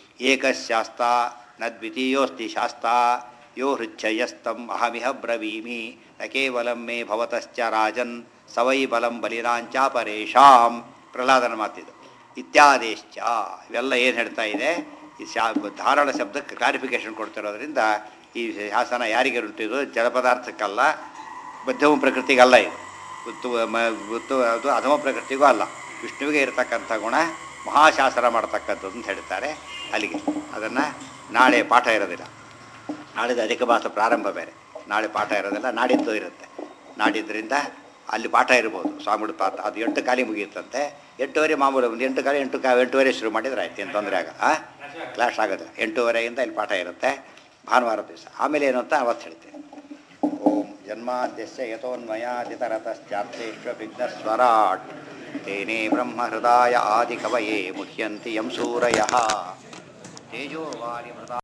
ಏಕಶಾಸ್ತಾ ನ ದ್ವಿತೀಯೋಸ್ತಿ ಶಾಸ್ತಾ ಯೋ ಹೃಚ್ಛಯಸ್ತಂ ಅಹಮಿಹ ಬ್ರವೀಮಿ ನ ಕೇವಲಂ ಮೇ ಭವತಶ್ಚ ರಾಜನ್ ಸವೈ ಬಲಂ ಬಲಿನಾಂಚಾಪರೇಶಾಂ ಪ್ರಹ್ಲಾದನ ಮಾತಿದು ಇತ್ಯಾದೇಶ್ಚ ಇವೆಲ್ಲ ಏನು ಹೇಳ್ತಾ ಇದೆ ಈ ಶಾ ಧಾರಾಳ ಶಬ್ದಕ್ಕೆ ಕ್ಲಾರಿಫಿಕೇಶನ್ ಕೊಡ್ತಿರೋದ್ರಿಂದ ಈ ಶಾಸನ ಯಾರಿಗೆ ಉಂಟಿದು ಜಡ ಪದಾರ್ಥಕ್ಕಲ್ಲ ಮಧ್ಯಮ ಪ್ರಕೃತಿಗಲ್ಲ ಇದು ಉತ್ತು ಮ ಉತ್ತು ಅದು ಅಧಮ ಪ್ರಕೃತಿಗೂ ಅಲ್ಲ ವಿಷ್ಣುವಿಗೆ ಇರತಕ್ಕಂಥ ಗುಣ ಮಹಾಶಾಸನ ಮಾಡ್ತಕ್ಕಂಥದ್ದು ಅಂತ ಹೇಳ್ತಾರೆ ಅಲ್ಲಿಗೆ ಅದನ್ನು ನಾಳೆ ಪಾಠ ಇರೋದಿಲ್ಲ ನಾಳಿದ್ದು ಅಧಿಕ ಮಾಸ ಪ್ರಾರಂಭ ಬೇರೆ ನಾಳೆ ಪಾಠ ಇರೋದಿಲ್ಲ ನಾಡಿದ್ದು ಇರುತ್ತೆ ನಾಡಿದ್ದರಿಂದ ಅಲ್ಲಿ ಪಾಠ ಇರ್ಬೋದು ಸ್ವಾಮಿಗಳು ಪಾಠ ಅದು ಎಂಟು ಕಾಲಿ ಮುಗಿಯುತ್ತಂತೆ ಎಂಟೂವರೆ ಮಾಮೂಲು ಒಂದು ಎಂಟು ಕಾಲಿ ಎಂಟು ಕಾ ಎಂಟೂವರೆ ಶುರು ಮಾಡಿದ್ರೆ ಆಯ್ತು ಏನು ತೊಂದರೆ ಆಗ ಆ ಕ್ಲಾಸ್ ಆಗೋದಿಲ್ಲ ಎಂಟೂವರೆಯಿಂದ ಇಲ್ಲಿ ಪಾಠ ಇರುತ್ತೆ ಭಾನುವಾರ ದಿವಸ ಆಮೇಲೆ ಏನು ಅಂತ ಅವತ್ತು ಹೇಳ್ತೇನೆ ಓಂ ಜನ್ಮಾದ್ಯಸ್ಯ ಯಥೋನ್ಮಯಾದಿತರತಶ್ಚಾರ್ಥೇಶ್ವ ವಿಘ್ನಸ್ವರಾಟ್ ತೇನೇ ಬ್ರಹ್ಮಹೃದಾಯ ಆದಿಕವಯೇ ಮುಹ್ಯಂತಿ ಯಂ ಸೂರಯಃ ತೇಜೋವಾರಿ ಮೃದ